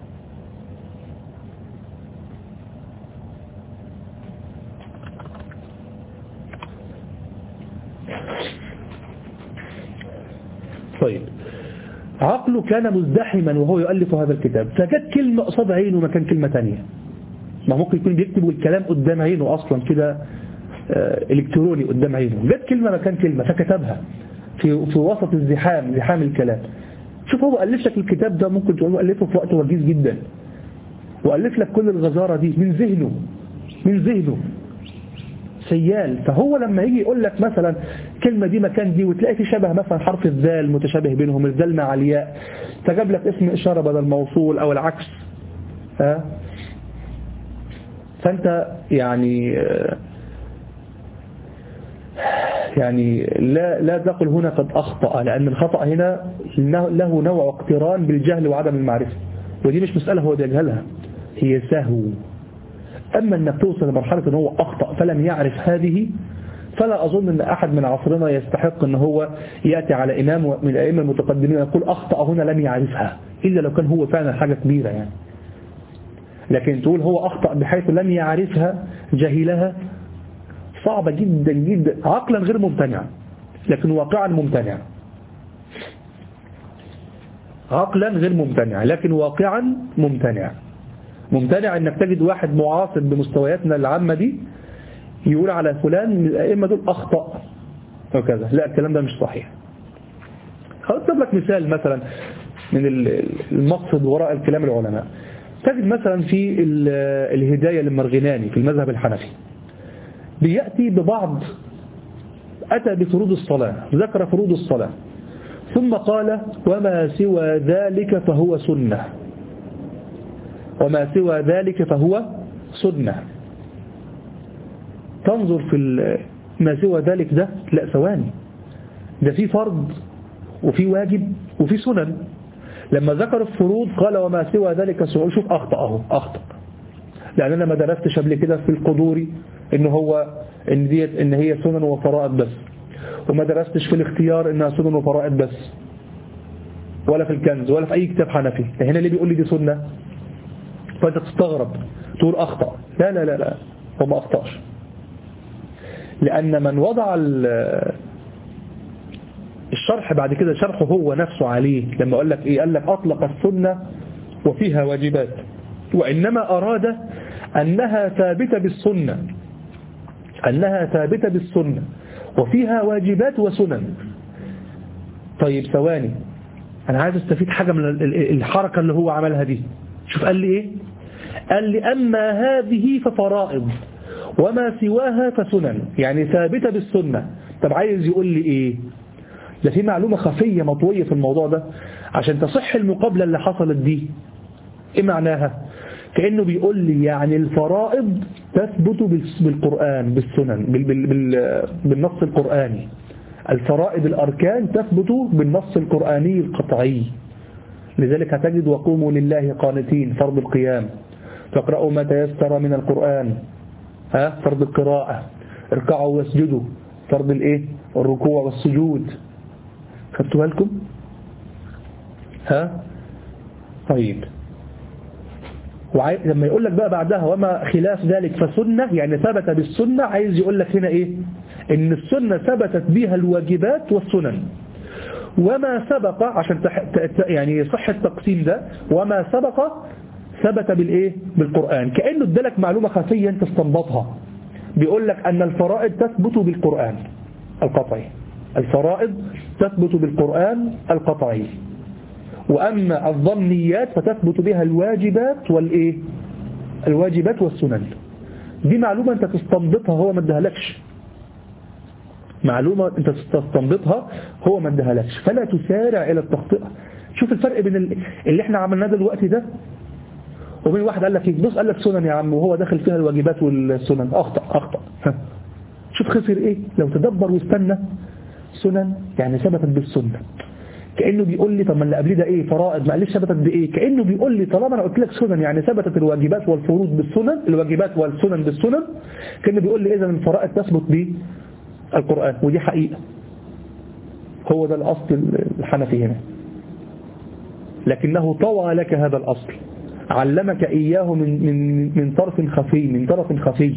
طيب عقله كان مزدحما وهو يؤلف هذا الكتاب فجت كلمة قصاد عينه مكان كلمة تانية ما ممكن يكون بيكتب الكلام قدام عينه أصلا كده إلكتروني قدام عينه جت كلمة مكان كلمة فكتبها في في وسط الزحام زحام الكلام شوف هو ألف لك الكتاب ده ممكن تقول له ألفه في وقت وجيز جدا وألف لك كل الغزارة دي من ذهنه من ذهنه سيال فهو لما يجي يقول لك مثلا كلمة دي مكان دي وتلاقي في شبه مثلا حرف الذال متشابه بينهم الذال مع الياء فجاب لك اسم إشارة بدل موصول أو العكس ها فأنت يعني يعني لا لا تقل هنا قد أخطأ لأن الخطأ هنا له نوع اقتران بالجهل وعدم المعرفة ودي مش مسألة هو بيجهلها هي سهو أما أنك توصل لمرحلة أنه هو أخطأ فلم يعرف هذه فلا أظن أن أحد من عصرنا يستحق أن هو يأتي على إمام من الأئمة المتقدمين ويقول أخطأ هنا لم يعرفها إلا لو كان هو فعلا حاجة كبيرة يعني لكن تقول هو أخطأ بحيث لم يعرفها جهلها صعبة جدا جدا عقلا غير ممتنع لكن واقعا ممتنع عقلا غير ممتنع لكن واقعا ممتنع ممتنع انك تجد واحد معاصر بمستوياتنا العامة دي يقول على فلان من الأئمة دول أخطأ وكذا لا الكلام ده مش صحيح هضرب لك مثال مثلا من المقصد وراء الكلام العلماء تجد مثلا في الهداية للمرغناني في المذهب الحنفي بيأتي ببعض أتى بفروض الصلاة ذكر فروض الصلاة ثم قال وما سوى ذلك فهو سنة وما سوى ذلك فهو سنة تنظر في ما سوى ذلك ده لا ثواني ده في فرض وفي واجب وفي سنن لما ذكر الفروض قال وما سوى ذلك سؤال شوف أخطأ أهو أخطأ لأن أنا ما درستش قبل كده في القدوري إن هو إن ديت إن هي سنن وفرائض بس وما درستش في الاختيار إنها سنن وفرائض بس ولا في الكنز ولا في أي كتاب حنفي هنا اللي بيقول لي دي سنة فأنت تستغرب تقول أخطأ لا لا لا لا هو ما أخطأش لأن من وضع الشرح بعد كده شرحه هو نفسه عليه لما قال لك إيه قال لك أطلق السنة وفيها واجبات وإنما أراد أنها ثابتة بالسنة أنها ثابتة بالسنة وفيها واجبات وسنن طيب ثواني أنا عايز استفيد حاجة من الحركة اللي هو عملها دي شوف قال لي إيه قال لي أما هذه ففرائض وما سواها فسنن يعني ثابتة بالسنة طب عايز يقول لي إيه ده في معلومة خفية مطوية في الموضوع ده عشان تصح المقابلة اللي حصلت دي إيه معناها كأنه بيقول لي يعني الفرائض تثبت بالقرآن بالسنن بال بال بال بالنص القرآني الفرائض الأركان تثبت بالنص القرآني القطعي لذلك هتجد وقوموا لله قانتين فرض القيام فاقرأوا ما تيسر من القرآن ها فرض القراءة اركعوا واسجدوا فرض الايه الركوع والسجود خدتوا بالكم ها طيب وعاي... لما يقول لك بقى بعدها وما خلاف ذلك فسنة يعني ثبت بالسنة عايز يقول لك هنا ايه ان السنة ثبتت بها الواجبات والسنن وما سبق عشان تح... يعني يصح التقسيم ده وما سبق ثبت بالايه بالقرآن كأنه ادالك معلومة خفية انت استنبطها بيقول لك ان الفرائض تثبت بالقرآن القطعي الفرائض تثبت بالقرآن القطعي وأما الظنيات فتثبت بها الواجبات والإيه الواجبات والسنن دي معلومة أنت تستنبطها هو ما ادهلكش معلومة أنت تستنبطها هو ما ادهلكش فلا تسارع إلى التخطئة شوف الفرق بين اللي احنا عملناه دلوقتي ده وبين واحد قال لك ايه بص قال لك سنن يا عم وهو داخل فيها الواجبات والسنن أخطأ أخطأ شوف خسر ايه لو تدبر واستنى سنن يعني ثبتت بالسنة كأنه بيقول لي طب ما اللي قبليه ده ايه فرائض ما قاليش ثبتت بايه كأنه بيقول لي طالما انا قلت لك سنن يعني ثبتت الواجبات والفروض بالسنن الواجبات والسنن بالسنن كأنه بيقول لي اذا الفرائض تثبت بالقرآن ودي حقيقة هو ده الأصل الحنفي هنا لكنه طوى لك هذا الأصل علمك إياه من من من طرف خفي من طرف خفي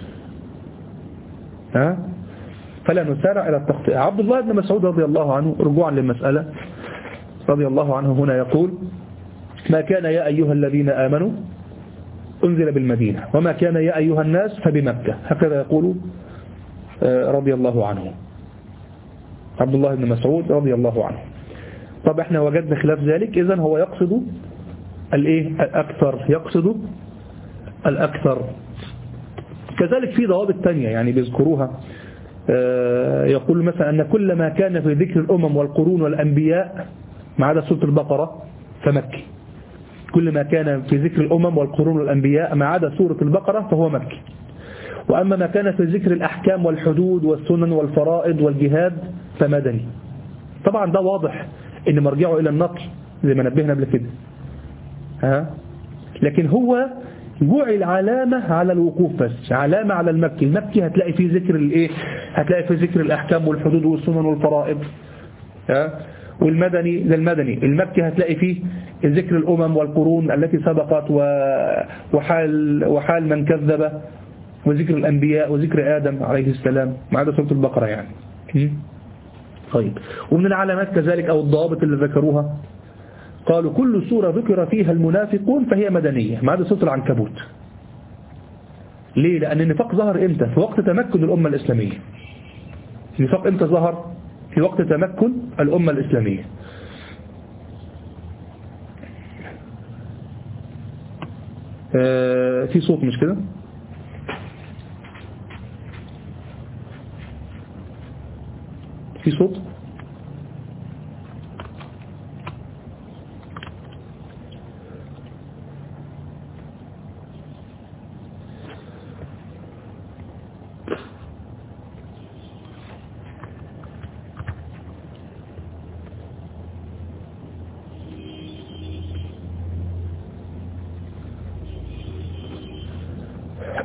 ها فلا نسارع إلى التخطئة عبد الله بن مسعود رضي الله عنه رجوعا للمسألة رضي الله عنه هنا يقول ما كان يا أيها الذين آمنوا أنزل بالمدينة وما كان يا أيها الناس فبمكة هكذا يقول رضي الله عنه عبد الله بن مسعود رضي الله عنه طب احنا وجدنا خلاف ذلك إذن هو يقصد الايه الأكثر يقصد الأكثر كذلك في ضوابط تانية يعني بيذكروها يقول مثلا أن كل ما كان في ذكر الأمم والقرون والأنبياء ما عدا سورة البقرة فمكي كل ما كان في ذكر الأمم والقرون والأنبياء ما عدا سورة البقرة فهو مكي وأما ما كان في ذكر الأحكام والحدود والسنن والفرائض والجهاد فمدني طبعا ده واضح ان مرجعه إلى النقل زي ما نبهنا قبل كده ها لكن هو جعل علامة على الوقوف بس علامة على المكي المكي هتلاقي فيه ذكر الايه هتلاقي فيه ذكر الأحكام والحدود والسنن والفرائض ها والمدني للمدني المكي هتلاقي فيه ذكر الأمم والقرون التي سبقت وحال, وحال من كذب وذكر الأنبياء وذكر آدم عليه السلام ما عدا سورة البقرة يعني طيب ومن العلامات كذلك أو الضوابط اللي ذكروها قالوا كل سورة ذكر فيها المنافقون فهي مدنية ما عدا سورة العنكبوت ليه؟ لأن النفاق ظهر إمتى؟ في وقت تمكن الأمة الإسلامية النفاق إمتى ظهر؟ في وقت تمكن الأمة الإسلامية آه في صوت مش كده؟ في صوت؟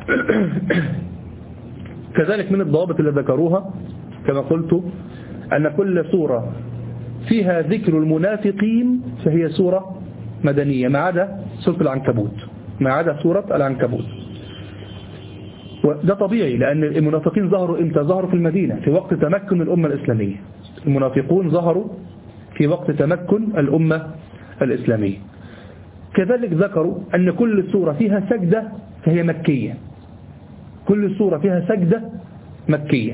كذلك من الضوابط اللي ذكروها كما قلت أن كل سورة فيها ذكر المنافقين فهي سورة مدنية ما عدا سورة العنكبوت ما عدا سورة العنكبوت وده طبيعي لأن المنافقين ظهروا إمتى ظهروا في المدينة في وقت تمكن الأمة الإسلامية المنافقون ظهروا في وقت تمكن الأمة الإسلامية كذلك ذكروا أن كل سورة فيها سجدة فهي مكية كل سورة فيها سجدة مكية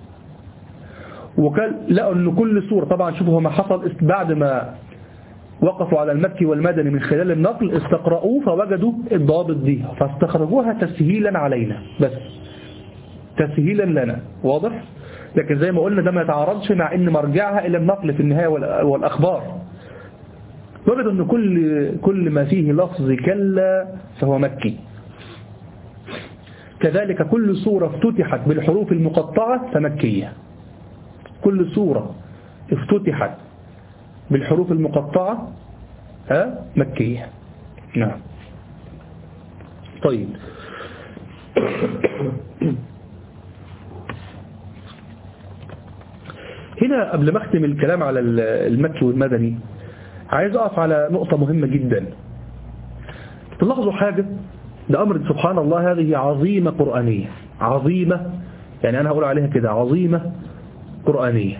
وقال لقوا أن كل سورة طبعا شوفوا ما حصل بعد ما وقفوا على المكي والمدني من خلال النقل استقرأوه فوجدوا الضوابط دي فاستخرجوها تسهيلا علينا بس تسهيلا لنا واضح لكن زي ما قلنا ده ما يتعارضش مع ان مرجعها الى النقل في النهاية والأخبار وجدوا ان كل كل ما فيه لفظ كلا فهو مكي كذلك كل سورة افتتحت بالحروف المقطعة فمكية كل سورة افتتحت بالحروف المقطعة ها مكية نعم طيب هنا قبل ما اختم الكلام على المكي والمدني عايز اقف على نقطة مهمة جدا تلاحظوا حاجة ده أمر سبحان الله هذه عظيمة قرآنية عظيمة يعني أنا هقول عليها كده عظيمة قرآنية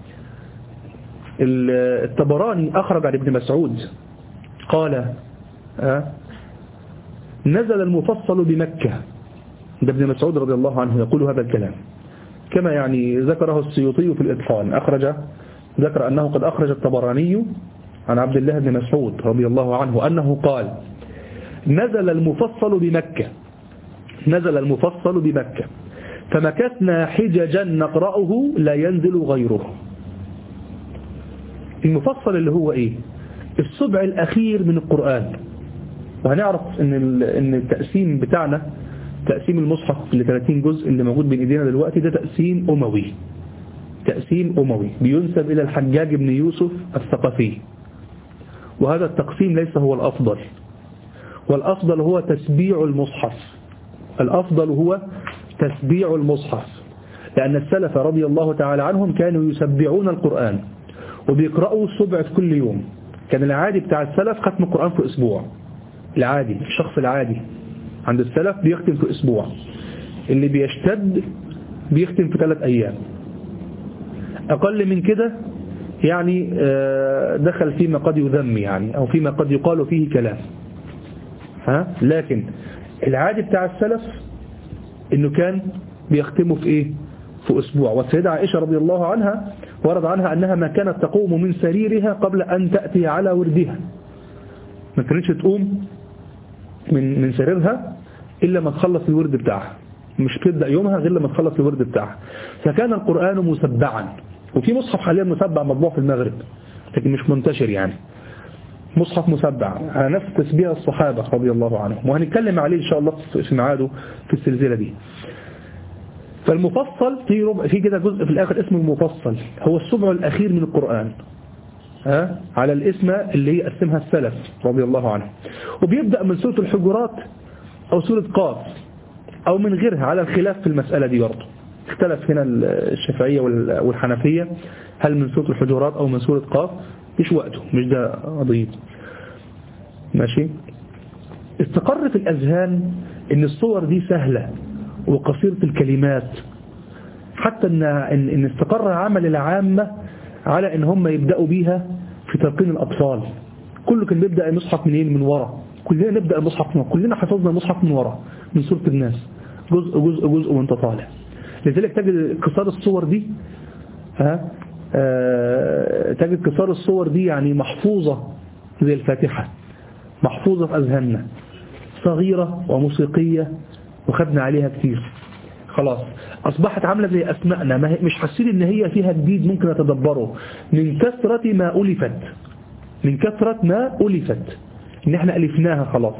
التبراني أخرج عن ابن مسعود قال أه نزل المفصل بمكة ده ابن مسعود رضي الله عنه يقول هذا الكلام كما يعني ذكره السيوطي في الإتقان أخرج ذكر أنه قد أخرج الطبراني عن عبد الله بن مسعود رضي الله عنه أنه قال نزل المفصل بمكة نزل المفصل بمكة فمكثنا حججا نقرأه لا ينزل غيره المفصل اللي هو ايه السبع الأخير من القرآن وهنعرف ان ان التقسيم بتاعنا تقسيم المصحف ل 30 جزء اللي موجود بين ايدينا دلوقتي ده تقسيم أموي تقسيم أموي بينسب إلى الحجاج بن يوسف الثقفي وهذا التقسيم ليس هو الأفضل والأفضل هو تسبيع المصحف الأفضل هو تسبيع المصحف لأن السلف رضي الله تعالى عنهم كانوا يسبعون القرآن وبيقرأوا السبع في كل يوم كان العادي بتاع السلف ختم القرآن في أسبوع العادي الشخص العادي عند السلف بيختم في أسبوع اللي بيشتد بيختم في ثلاث أيام أقل من كده يعني دخل فيما قد يذم يعني أو فيما قد يقال فيه كلام ها لكن العادي بتاع السلف انه كان بيختموا في ايه في اسبوع والسيدة عائشة رضي الله عنها ورد عنها انها ما كانت تقوم من سريرها قبل ان تأتي على وردها ما كانتش تقوم من من سريرها الا ما تخلص الورد بتاعها مش تبدأ يومها غير لما تخلص الورد بتاعها فكان القرآن مسبعا وفي مصحف حاليا مسبع مطبوع في المغرب لكن مش منتشر يعني مصحف مسبع على نفس تسبيح الصحابة رضي الله عنهم وهنتكلم عليه إن شاء الله في ميعاده في السلسلة دي فالمفصل في ربع في كده جزء في الآخر اسمه المفصل هو السبع الأخير من القرآن ها على الاسم اللي هي قسمها السلف رضي الله عنهم وبيبدأ من سورة الحجرات أو سورة قاف أو من غيرها على الخلاف في المسألة دي برضه اختلف هنا الشافعية والحنفية هل من سورة الحجرات أو من سورة قاف مش وقته مش ده قضية ماشي استقر في الأذهان ان الصور دي سهلة وقصيرة الكلمات حتى ان, إن استقر عمل العامة على ان هم يبدأوا بيها في تلقين الأطفال كله كان بيبدأ المصحف منين من ورا كلنا نبدأ المصحف من ورا كلنا حفظنا المصحف من ورا من سورة الناس جزء جزء جزء وانت طالع لذلك تجد قصار الصور دي ها أه تجد قصار الصور دي يعني محفوظة زي الفاتحة محفوظة في أذهاننا صغيرة وموسيقية وخدنا عليها كتير خلاص أصبحت عاملة زي أسمائنا ما مش حاسين إن هي فيها جديد ممكن أتدبره من كثرة ما ألفت من كثرة ما ألفت إن احنا ألفناها خلاص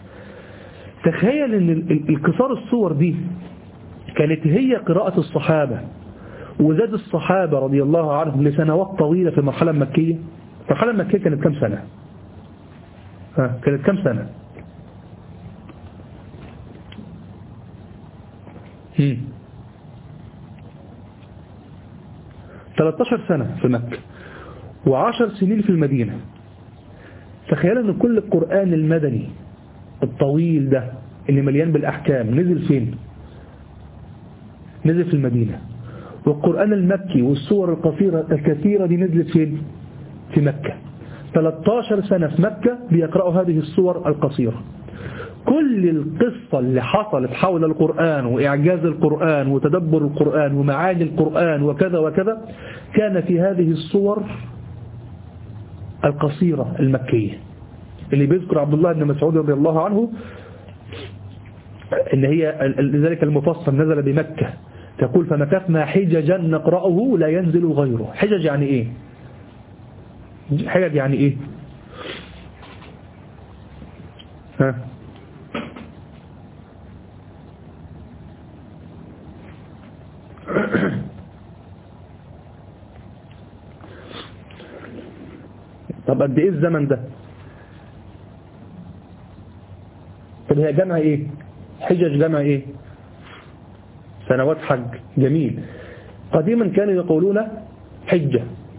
تخيل إن القصار الصور دي كانت هي قراءة الصحابة وزاد الصحابة رضي الله عنهم لسنوات طويلة في المرحلة المكية المرحلة المكية كانت كم سنة ها كانت كم سنة هم. 13 سنة في مكة وعشر سنين في المدينة تخيل ان كل القرآن المدني الطويل ده اللي مليان بالأحكام نزل فين نزل في المدينة والقرآن المكي والصور القصيرة الكثيرة دي نزلت فين في مكة 13 سنة في مكة بيقرأوا هذه الصور القصيرة كل القصة اللي حصلت حول القرآن وإعجاز القرآن وتدبر القرآن ومعاني القرآن وكذا وكذا كان في هذه الصور القصيرة المكية اللي بيذكر عبد الله بن مسعود رضي الله عنه ان هي لذلك المفصل نزل بمكة تقول فمكثنا حججا نقرأه لا ينزل غيره حجج يعني ايه حجج يعني ايه ها طب قد ايه الزمن ده طب هي جمع ايه حجج جمع ايه سنوات حج جميل قديما كانوا يقولون حجة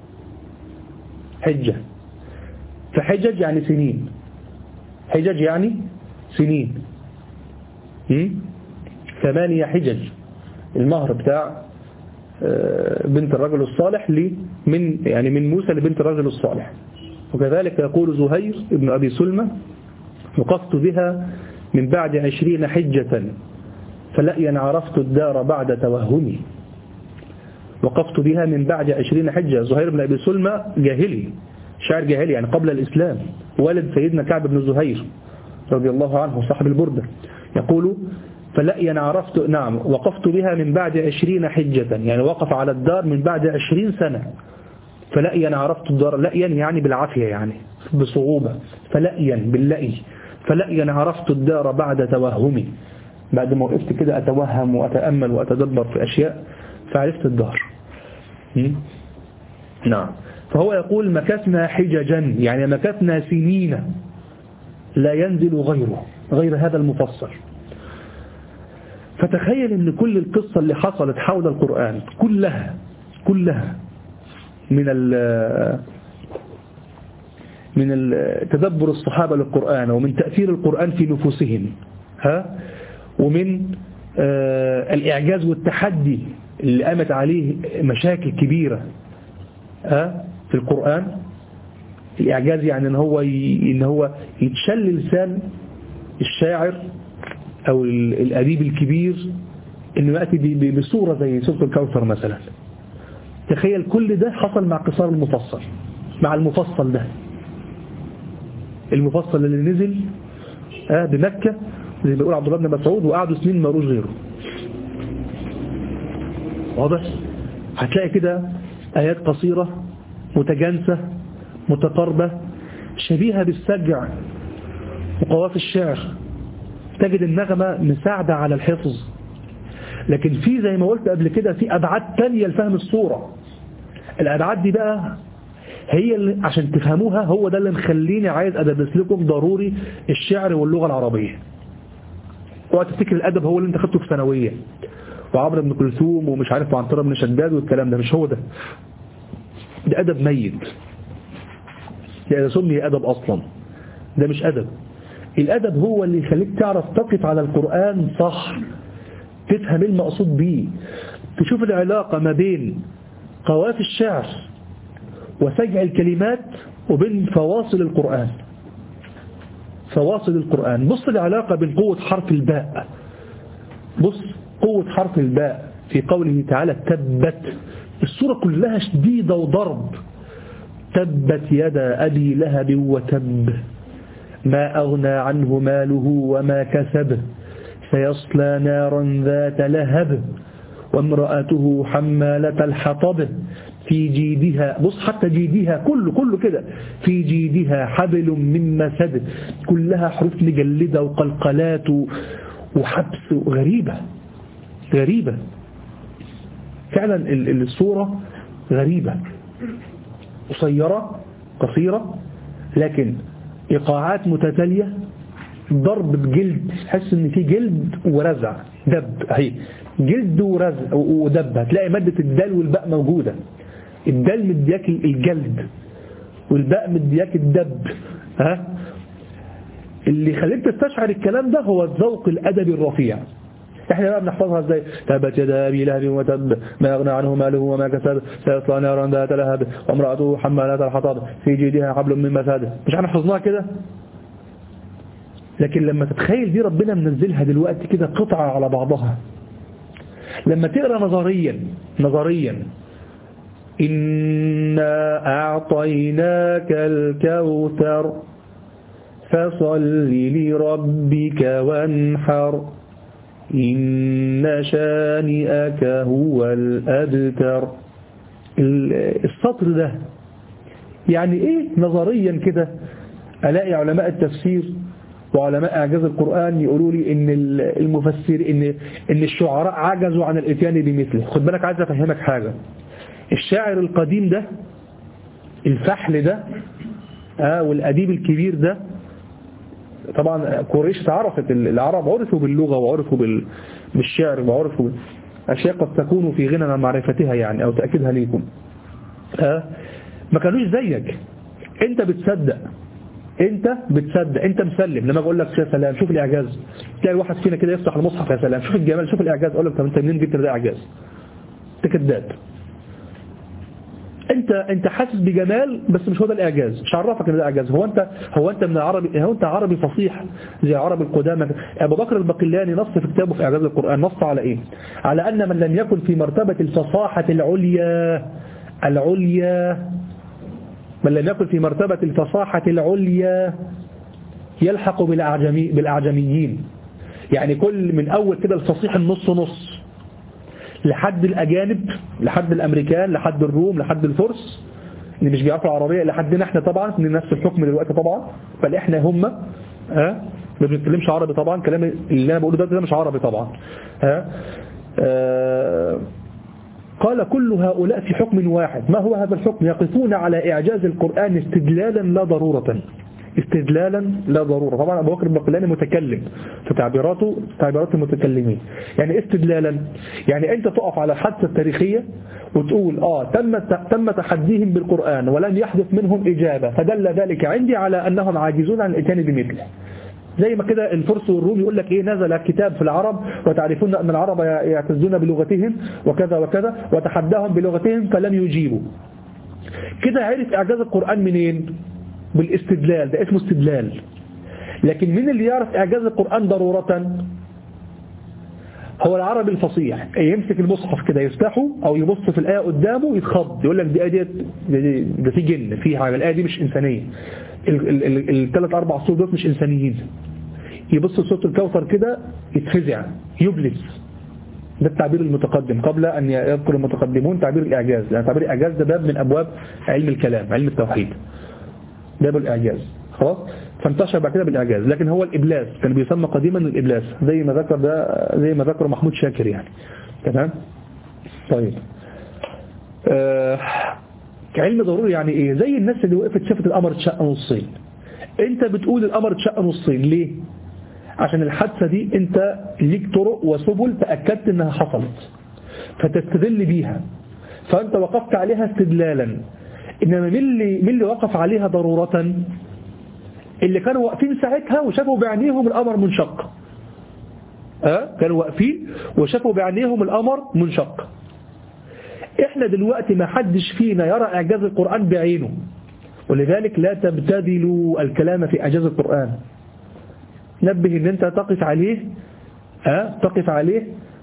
حجة فحجج يعني سنين حجج يعني سنين م? ثمانية حجج المهر بتاع بنت الرجل الصالح من يعني من موسى لبنت الرجل الصالح وكذلك يقول زهير ابن أبي سلمة وقفت بها من بعد عشرين حجة فلأين عرفت الدار بعد توهمي وقفت بها من بعد عشرين حجة زهير بن أبي سلمة جاهلي شاعر جاهلي يعني قبل الإسلام والد سيدنا كعب بن زهير رضي الله عنه صاحب البردة يقول فلأين عرفت نعم وقفت بها من بعد عشرين حجة يعني وقف على الدار من بعد عشرين سنة فلأين عرفت الدار لأين يعني بالعافية يعني بصعوبة فلأين باللأي فلأين عرفت الدار بعد توهمي بعد ما وقفت كده أتوهم وأتأمل وأتدبر في أشياء فعرفت الدار نعم فهو يقول مكثنا حججا يعني مكثنا سنين لا ينزل غيره غير هذا المفصل فتخيل ان كل القصة اللي حصلت حول القرآن كلها كلها من ال من تدبر الصحابة للقرآن ومن تأثير القرآن في نفوسهم ها ومن الإعجاز والتحدي اللي قامت عليه مشاكل كبيرة ها في القرآن الإعجاز يعني إن هو إن هو يتشل لسان الشاعر أو الأديب الكبير إنه يأتي بصورة زي سورة الكوثر مثلا تخيل كل ده حصل مع قصار المفصل مع المفصل ده المفصل اللي نزل آه بمكة زي ما بيقول عبد الله بن مسعود وقعدوا سنين ما روش غيره واضح هتلاقي كده آيات قصيرة متجانسة متقاربة شبيهة بالسجع وقواف الشعر تجد النغمة مساعدة على الحفظ لكن في زي ما قلت قبل كده في أبعاد تانية لفهم الصورة الأبعاد دي بقى هي اللي عشان تفهموها هو ده اللي مخليني عايز أدرس لكم ضروري الشعر واللغة العربية اوعى تفتكر الأدب هو اللي انت خدته في ثانوية وعمرو بن كلثوم ومش عارف وعنترة بن شداد والكلام ده مش هو ده ده أدب ميت يعني سمي أدب أصلا ده مش أدب الأدب هو اللي يخليك تعرف تقف على القرآن صح تفهم المقصود بيه تشوف العلاقة ما بين قواف الشعر وسجع الكلمات وبين فواصل القرآن فواصل القرآن بص العلاقة بين قوة حرف الباء بص قوة حرف الباء في قوله تعالى تبت السورة كلها شديدة وضرب تبت يدا أبي لهب وتب ما أغنى عنه ماله وما كسب سيصلى نارا ذات لهب وامرأته حمالة الحطب في جيدها بص حتى جيدها كله كله كده في جيدها حبل من مسد كلها حروف مجلدة وقلقلات وحبس غريبة غريبة فعلا الصورة غريبة قصيرة قصيرة لكن إيقاعات متتالية ضرب بجلد تحس ان في جلد ورزع دب اهي جلد ورزق ودب هتلاقي مادة الدال والباء موجودة الدال مدياك الجلد والباء مدياك الدب ها اللي يخليك تستشعر الكلام ده هو الذوق الأدبي الرفيع احنا بقى بنحفظها ازاي تبت يدا ابي لهب وتب ما اغنى عنه ماله وما كسب سيصلى نارا ذات لهب وامراته حمالة الحطب في جيدها حبل من مساد مش احنا حفظناها كده لكن لما تتخيل دي ربنا منزلها دلوقتي كده قطعة على بعضها لما تقرا نظريا نظريا إنا أعطيناك الكوثر فصل لربك وانحر إن شانئك هو الأبتر السطر ده يعني إيه نظريا كده ألاقي علماء التفسير وعلماء إعجاز القرآن يقولوا لي إن المفسر إن إن الشعراء عجزوا عن الإتيان بمثله خد بالك عايز أفهمك حاجة الشاعر القديم ده الفحل ده آه والأديب الكبير ده طبعا قريش تعرفت العرب عرفوا باللغة وعرفوا بالشعر وعرفوا أشياء قد تكون في غنى عن معرفتها يعني أو تأكيدها ليكم آه ما كانوش زيك انت بتصدق انت بتصدق انت مسلم لما بقول لك يا سلام شوف الاعجاز تلاقي واحد فينا كده يفتح المصحف يا سلام شوف الجمال شوف الاعجاز اقول لك طب انت منين جبت ده اعجاز انت كذاب انت انت حاسس بجمال بس مش هو ده الاعجاز مش عرفك ان ده اعجاز هو انت هو انت من عربي هو انت عربي فصيح زي عرب القدامى ابو بكر البقلاني نص في كتابه في اعجاز القران نص على ايه على ان من لم يكن في مرتبه الفصاحه العليا العليا من لم يكن في مرتبه الفصاحه العليا يلحق بالاعجمي بالاعجميين يعني كل من اول كده الفصيح النص نص لحد الأجانب لحد الأمريكان لحد الروم لحد الفرس اللي مش بيعرفوا العربية لحدنا احنا طبعا من نفس الحكم دلوقتي طبعا بل احنا هم ها ما بنتكلمش عربي طبعا كلام اللي انا بقوله ده, ده مش عربي طبعا ها آه قال كل هؤلاء في حكم واحد ما هو هذا الحكم يقفون على إعجاز القرآن استدلالا لا ضرورة استدلالا لا ضرورة طبعا أبو بكر البقلاني متكلم في تعبيراته تعبيرات المتكلمين يعني استدلالا يعني أنت تقف على الحادثة التاريخية وتقول آه تم تم تحديهم بالقرآن ولم يحدث منهم إجابة فدل ذلك عندي على أنهم عاجزون عن الإتيان بمثله زي ما كده الفرس والروم يقول لك ايه نزل كتاب في العرب وتعرفون ان العرب يعتزون بلغتهم وكذا وكذا وتحداهم بلغتهم فلم يجيبوا كده عرف اعجاز القرآن منين بالاستدلال ده اسمه استدلال لكن مين اللي يعرف إعجاز القرآن ضرورة هو العربي الفصيح يمسك المصحف كده يفتحه أو يبص في الآية قدامه يتخض يقول لك دي آية دي ده في جن في حاجة الآية دي مش إنسانية الثلاث أربع صور دول مش إنسانيين يبص صوت الكوثر كده يتفزع يبلس ده التعبير المتقدم قبل أن يذكر المتقدمون تعبير الإعجاز لأن تعبير الإعجاز ده باب من أبواب علم الكلام علم التوحيد باب الإعجاز خلاص فانتشر بعد كده بالإعجاز لكن هو الإبلاس كان بيسمى قديما الإبلاس زي ما ذكر ده زي ما ذكر محمود شاكر يعني تمام طيب آه كعلم ضروري يعني ايه زي الناس اللي وقفت شافت القمر اتشق نصين انت بتقول القمر اتشق نصين ليه عشان الحادثة دي انت ليك طرق وسبل تأكدت انها حصلت فتستدل بيها فانت وقفت عليها استدلالا إنما من اللي, من اللي وقف عليها ضرورة اللي كانوا واقفين ساعتها وشافوا بعينيهم القمر منشق أه؟ كانوا واقفين وشافوا بعينيهم القمر منشق احنا دلوقتي ما حدش فينا يرى إعجاز القرآن بعينه ولذلك لا تبتذلوا الكلام في إعجاز القرآن نبه ان انت تقف عليه أه؟ تقف عليه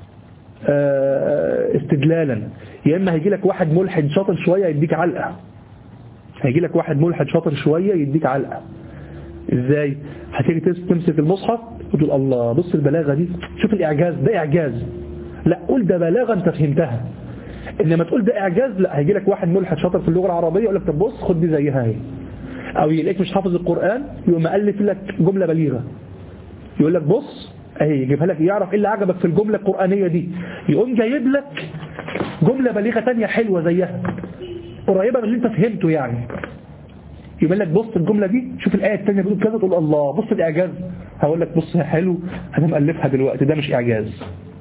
أه استدلالا يا اما هيجي لك واحد ملحد شاطر شوية يديك علقة هيجي لك واحد ملحد شاطر شوية يديك علقة ازاي هتيجي تمسك المصحف وتقول الله بص البلاغة دي شوف الاعجاز ده اعجاز لا قول ده بلاغة انت فهمتها انما تقول ده اعجاز لا هيجي لك واحد ملحد شاطر في اللغة العربية يقول لك طب بص خد دي زيها اهي او يلاقيك مش حافظ القرآن يقوم مألف لك جملة بليغة يقول لك بص اهي يجيبها لك يعرف ايه اللي عجبك في الجملة القرآنية دي يقوم جايب لك جملة بليغة تانية حلوة زيها قريبة من اللي انت فهمته يعني يقول لك بص الجملة دي شوف الآية الثانية بتقول كذا تقول الله بص الإعجاز هقول لك بص حلو أنا مألفها دلوقتي ده مش إعجاز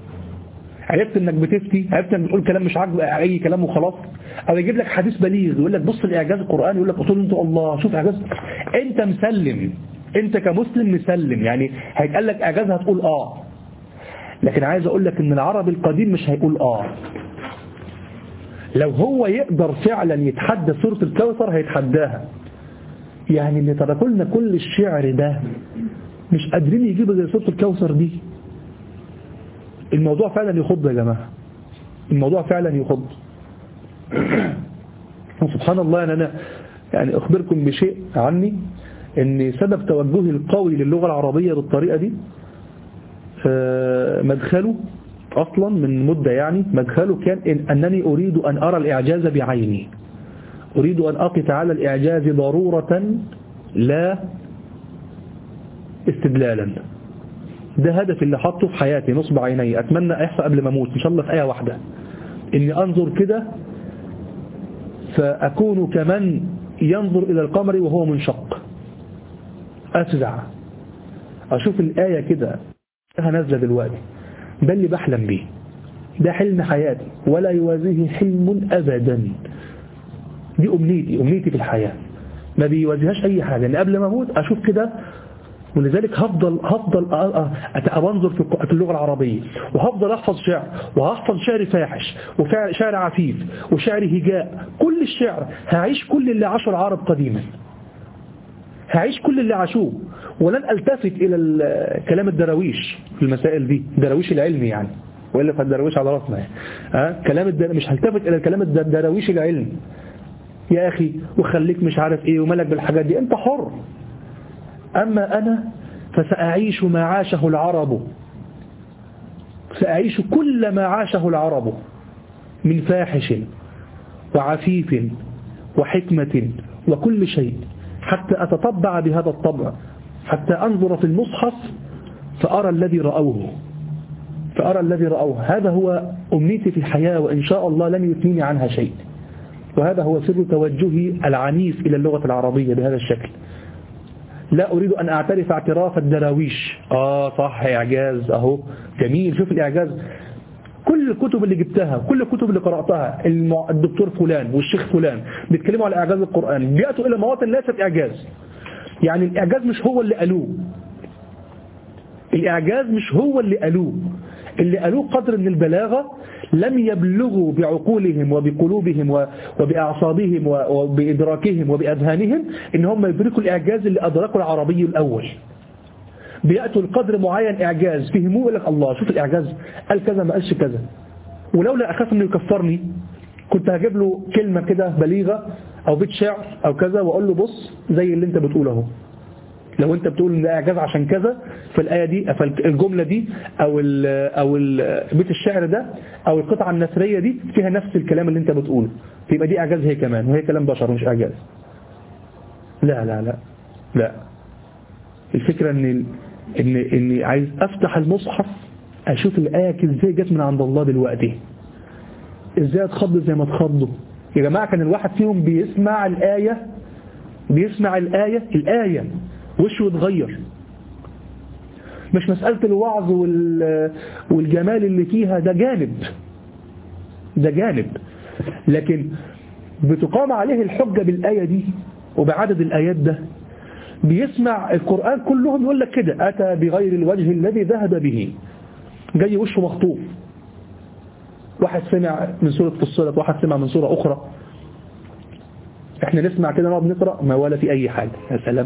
عرفت انك بتفتي عرفت انك بتقول كلام مش عاجب اي كلام وخلاص او يجيب لك حديث بليغ يقول لك بص الاعجاز القراني يقول لك قلت له انت الله شوف اعجاز انت مسلم انت كمسلم مسلم يعني هيتقال لك اعجاز هتقول اه لكن عايز اقول لك ان العربي القديم مش هيقول اه لو هو يقدر فعلا يتحدى سورة الكوثر هيتحداها يعني اللي تركوا لنا كل الشعر ده مش قادرين يجيبوا زي سورة الكوثر دي الموضوع فعلا يخض يا جماعة الموضوع فعلا يخض وسبحان الله أن أنا يعني أخبركم بشيء عني أن سبب توجهي القوي للغة العربية بالطريقة دي مدخله أصلا من مدة يعني مدخله كان إن أنني أريد أن أرى الإعجاز بعيني أريد أن أقف على الإعجاز ضرورة لا استدلالا ده هدف اللي حطه في حياتي نصب عيني أتمنى أحصى قبل ما أموت إن شاء الله في آية واحدة إني أنظر كده فأكون كمن ينظر إلى القمر وهو منشق أفزع أشوف الآية كده نازلة دلوقتي ده اللي بحلم بيه ده حلم حياتي ولا يوازيه حلم أبدا دي أمنيتي أمنيتي في الحياة ما بيوازيهاش أي حاجة لأن قبل ما أموت أشوف كده ولذلك هفضل هفضل أنظر في اللغة العربية وهفضل أحفظ شعر وهحفظ شعر فاحش وشعر عفيف وشعر هجاء كل الشعر هعيش كل اللي عاشوا العرب قديما هعيش كل اللي عاشوه ولن التفت إلى كلام الدراويش في المسائل دي الدراويش العلمي يعني وإلا فالدراويش على راسنا يعني. ها كلام الدر... مش هلتفت إلى كلام الدراويش العلمي يا أخي وخليك مش عارف إيه ومالك بالحاجات دي أنت حر أما أنا فسأعيش ما عاشه العرب سأعيش كل ما عاشه العرب من فاحش وعفيف وحكمة وكل شيء حتى أتطبع بهذا الطبع حتى أنظر في المصحف فأرى الذي رأوه فأرى الذي رأوه هذا هو أمنيتي في الحياة وإن شاء الله لن يثنيني عنها شيء وهذا هو سر توجهي العنيف إلى اللغة العربية بهذا الشكل لا أريد أن أعترف اعتراف الدراويش آه صح إعجاز أهو جميل شوف الإعجاز كل الكتب اللي جبتها كل الكتب اللي قرأتها الدكتور فلان والشيخ فلان بيتكلموا على إعجاز القرآن بيأتوا إلى مواطن ليست إعجاز يعني الإعجاز مش هو اللي قالوه الإعجاز مش هو اللي قالوه اللي قالوه قدر من البلاغة لم يبلغوا بعقولهم وبقلوبهم وبأعصابهم وبإدراكهم وبأذهانهم إن هم يدركوا الإعجاز اللي أدركوا العربي الأول بيأتوا القدر معين إعجاز فهموه يقول لك الله شوف الإعجاز قال كذا ما قالش كذا ولولا أخاف أنه يكفرني كنت هجيب له كلمة كده بليغة أو بيت شعر أو كذا وأقول له بص زي اللي أنت بتقوله اهو لو أنت بتقول إن ده إعجاز عشان كذا فالآية دي فالجملة دي أو ال أو ال بيت الشعر ده أو القطعة النثرية دي فيها نفس الكلام اللي أنت بتقوله يبقى دي إعجاز هي كمان وهي كلام بشر مش إعجاز لا لا لا لا الفكرة إن إن إني عايز أفتح المصحف أشوف الآية إزاي جت من عند الله دلوقتي إزاي أتخض زي ما اتخضوا يا جماعة كان الواحد فيهم بيسمع الآية بيسمع الآية الآية وشه يتغير مش مسألة الوعظ والجمال اللي فيها ده جانب ده جانب لكن بتقام عليه الحجة بالآية دي وبعدد الآيات ده بيسمع القرآن كلهم يقول لك كده أتى بغير الوجه الذي ذهب به جاي وشه مخطوف واحد سمع من سورة فصلت واحد سمع من سورة أخرى احنا نسمع كده نقعد نقرأ ما ولا في أي حاجة يا سلام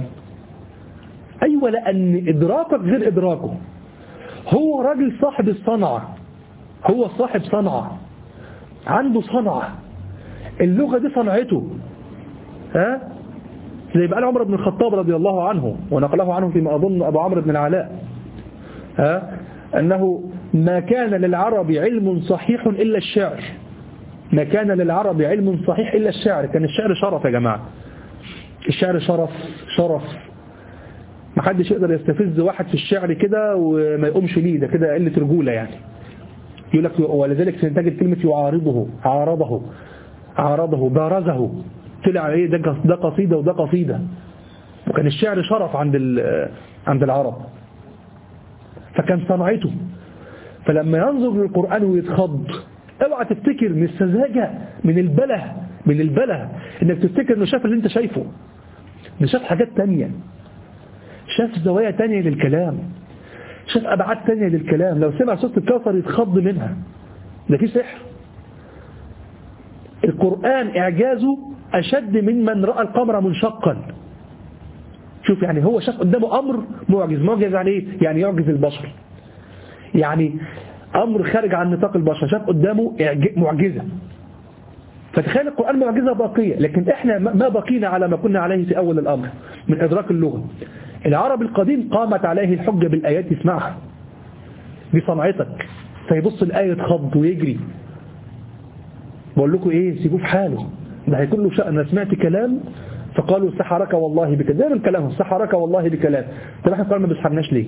أيوة لأن إدراكك غير إدراكه هو راجل صاحب الصنعة هو صاحب صنعة عنده صنعة اللغة دي صنعته ها زي بقى عمر بن الخطاب رضي الله عنه ونقله عنه فيما أظن أبو عمرو بن العلاء ها أنه ما كان للعرب علم صحيح إلا الشعر ما كان للعرب علم صحيح إلا الشعر كان الشعر شرف يا جماعة الشعر شرف شرف ما حدش يقدر يستفز واحد في الشعر كده وما يقومش ليه ده كده قلة رجولة يعني يقول لك ولذلك سنتجد كلمة يعارضه عارضه عارضه بارزه طلع عليه ده ده قصيدة وده قصيدة وكان الشعر شرف عند عند العرب فكان صنعته فلما ينظر للقرآن ويتخض اوعى تفتكر من السذاجة من البله من البله انك تفتكر انه شاف اللي انت شايفه ده شاف حاجات تانية شاف زوايا تانية للكلام شاف ابعاد تانية للكلام لو سمع صوت الكوثر يتخض منها ده في سحر القرآن إعجازه أشد من من رأى القمر منشقا شوف يعني هو شاف قدامه أمر معجز معجز يعني إيه؟ يعني يعجز البشر يعني أمر خارج عن نطاق البشر شاف قدامه معجزة فتخيل القرآن معجزة باقية لكن إحنا ما بقينا على ما كنا عليه في أول الأمر من إدراك اللغة العرب القديم قامت عليه الحجة بالآيات يسمعها بصنعتك فيبص الآية يتخض ويجري بقول لكم ايه سيبوه في حاله ده هيكون له شأن انا سمعت كلام فقالوا سحرك والله بكلام زي من كلامهم سحرك والله بكلام طب احنا قال ما بيسحرناش ليه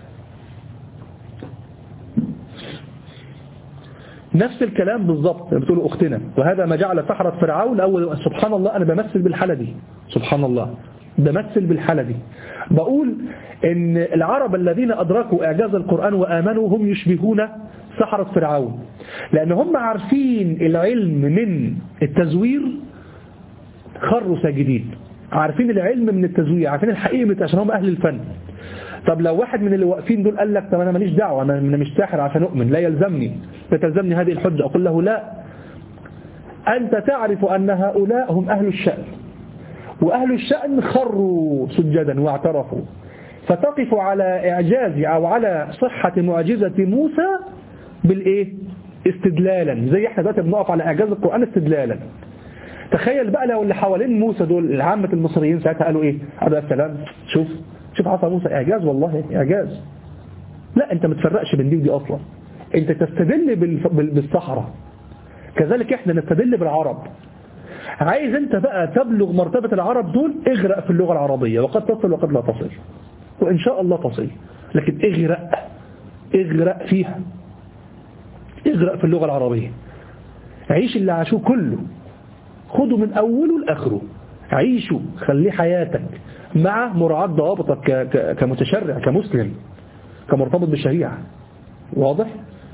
نفس الكلام بالظبط بتقولوا اختنا وهذا ما جعل سحرة فرعون اول سبحان الله انا بمثل بالحالة دي سبحان الله بمثل بالحالة دي بقول ان العرب الذين ادركوا اعجاز القرآن وامنوا هم يشبهون سحرة فرعون لأن هم عارفين العلم من التزوير خروا ساجدين عارفين العلم من التزوير عارفين الحقيقة عشان هم أهل الفن طب لو واحد من اللي واقفين دول قال لك طب أنا ماليش دعوة أنا مش ساحر عشان أؤمن لا يلزمني لا تلزمني هذه الحجة أقول له لا أنت تعرف أن هؤلاء هم أهل الشأن وأهل الشأن خروا سجدا واعترفوا فتقف على إعجاز أو على صحة معجزة موسى بالايه استدلالا زي احنا دلوقتي بنقف على اعجاز القرآن استدلالا تخيل بقى لو اللي حوالين موسى دول عامة المصريين ساعتها قالوا ايه قالوا السلام شوف شوف عصا موسى اعجاز والله اعجاز لا انت ما تفرقش بين دي ودي اصلا انت تستدل بالصحراء كذلك احنا نستدل بالعرب عايز انت بقى تبلغ مرتبة العرب دول اغرق في اللغة العربية وقد تصل وقد لا تصل وان شاء الله تصل لكن اغرق اغرق فيها اغرق في اللغة العربية عيش اللي عاشوه كله خده من أوله لآخره عيشه خليه حياتك مع مراعاة ضوابطك كمتشرع كمسلم كمرتبط بالشريعة واضح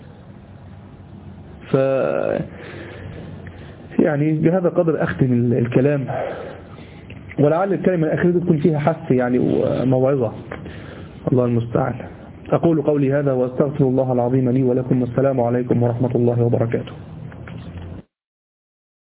ف يعني بهذا قدر أختم الكلام ولعل الكلمة الأخيرة تكون فيها حث يعني وموعظة الله المستعان أقول قولي هذا وأستغفر الله العظيم لي ولكم والسلام عليكم ورحمة الله وبركاته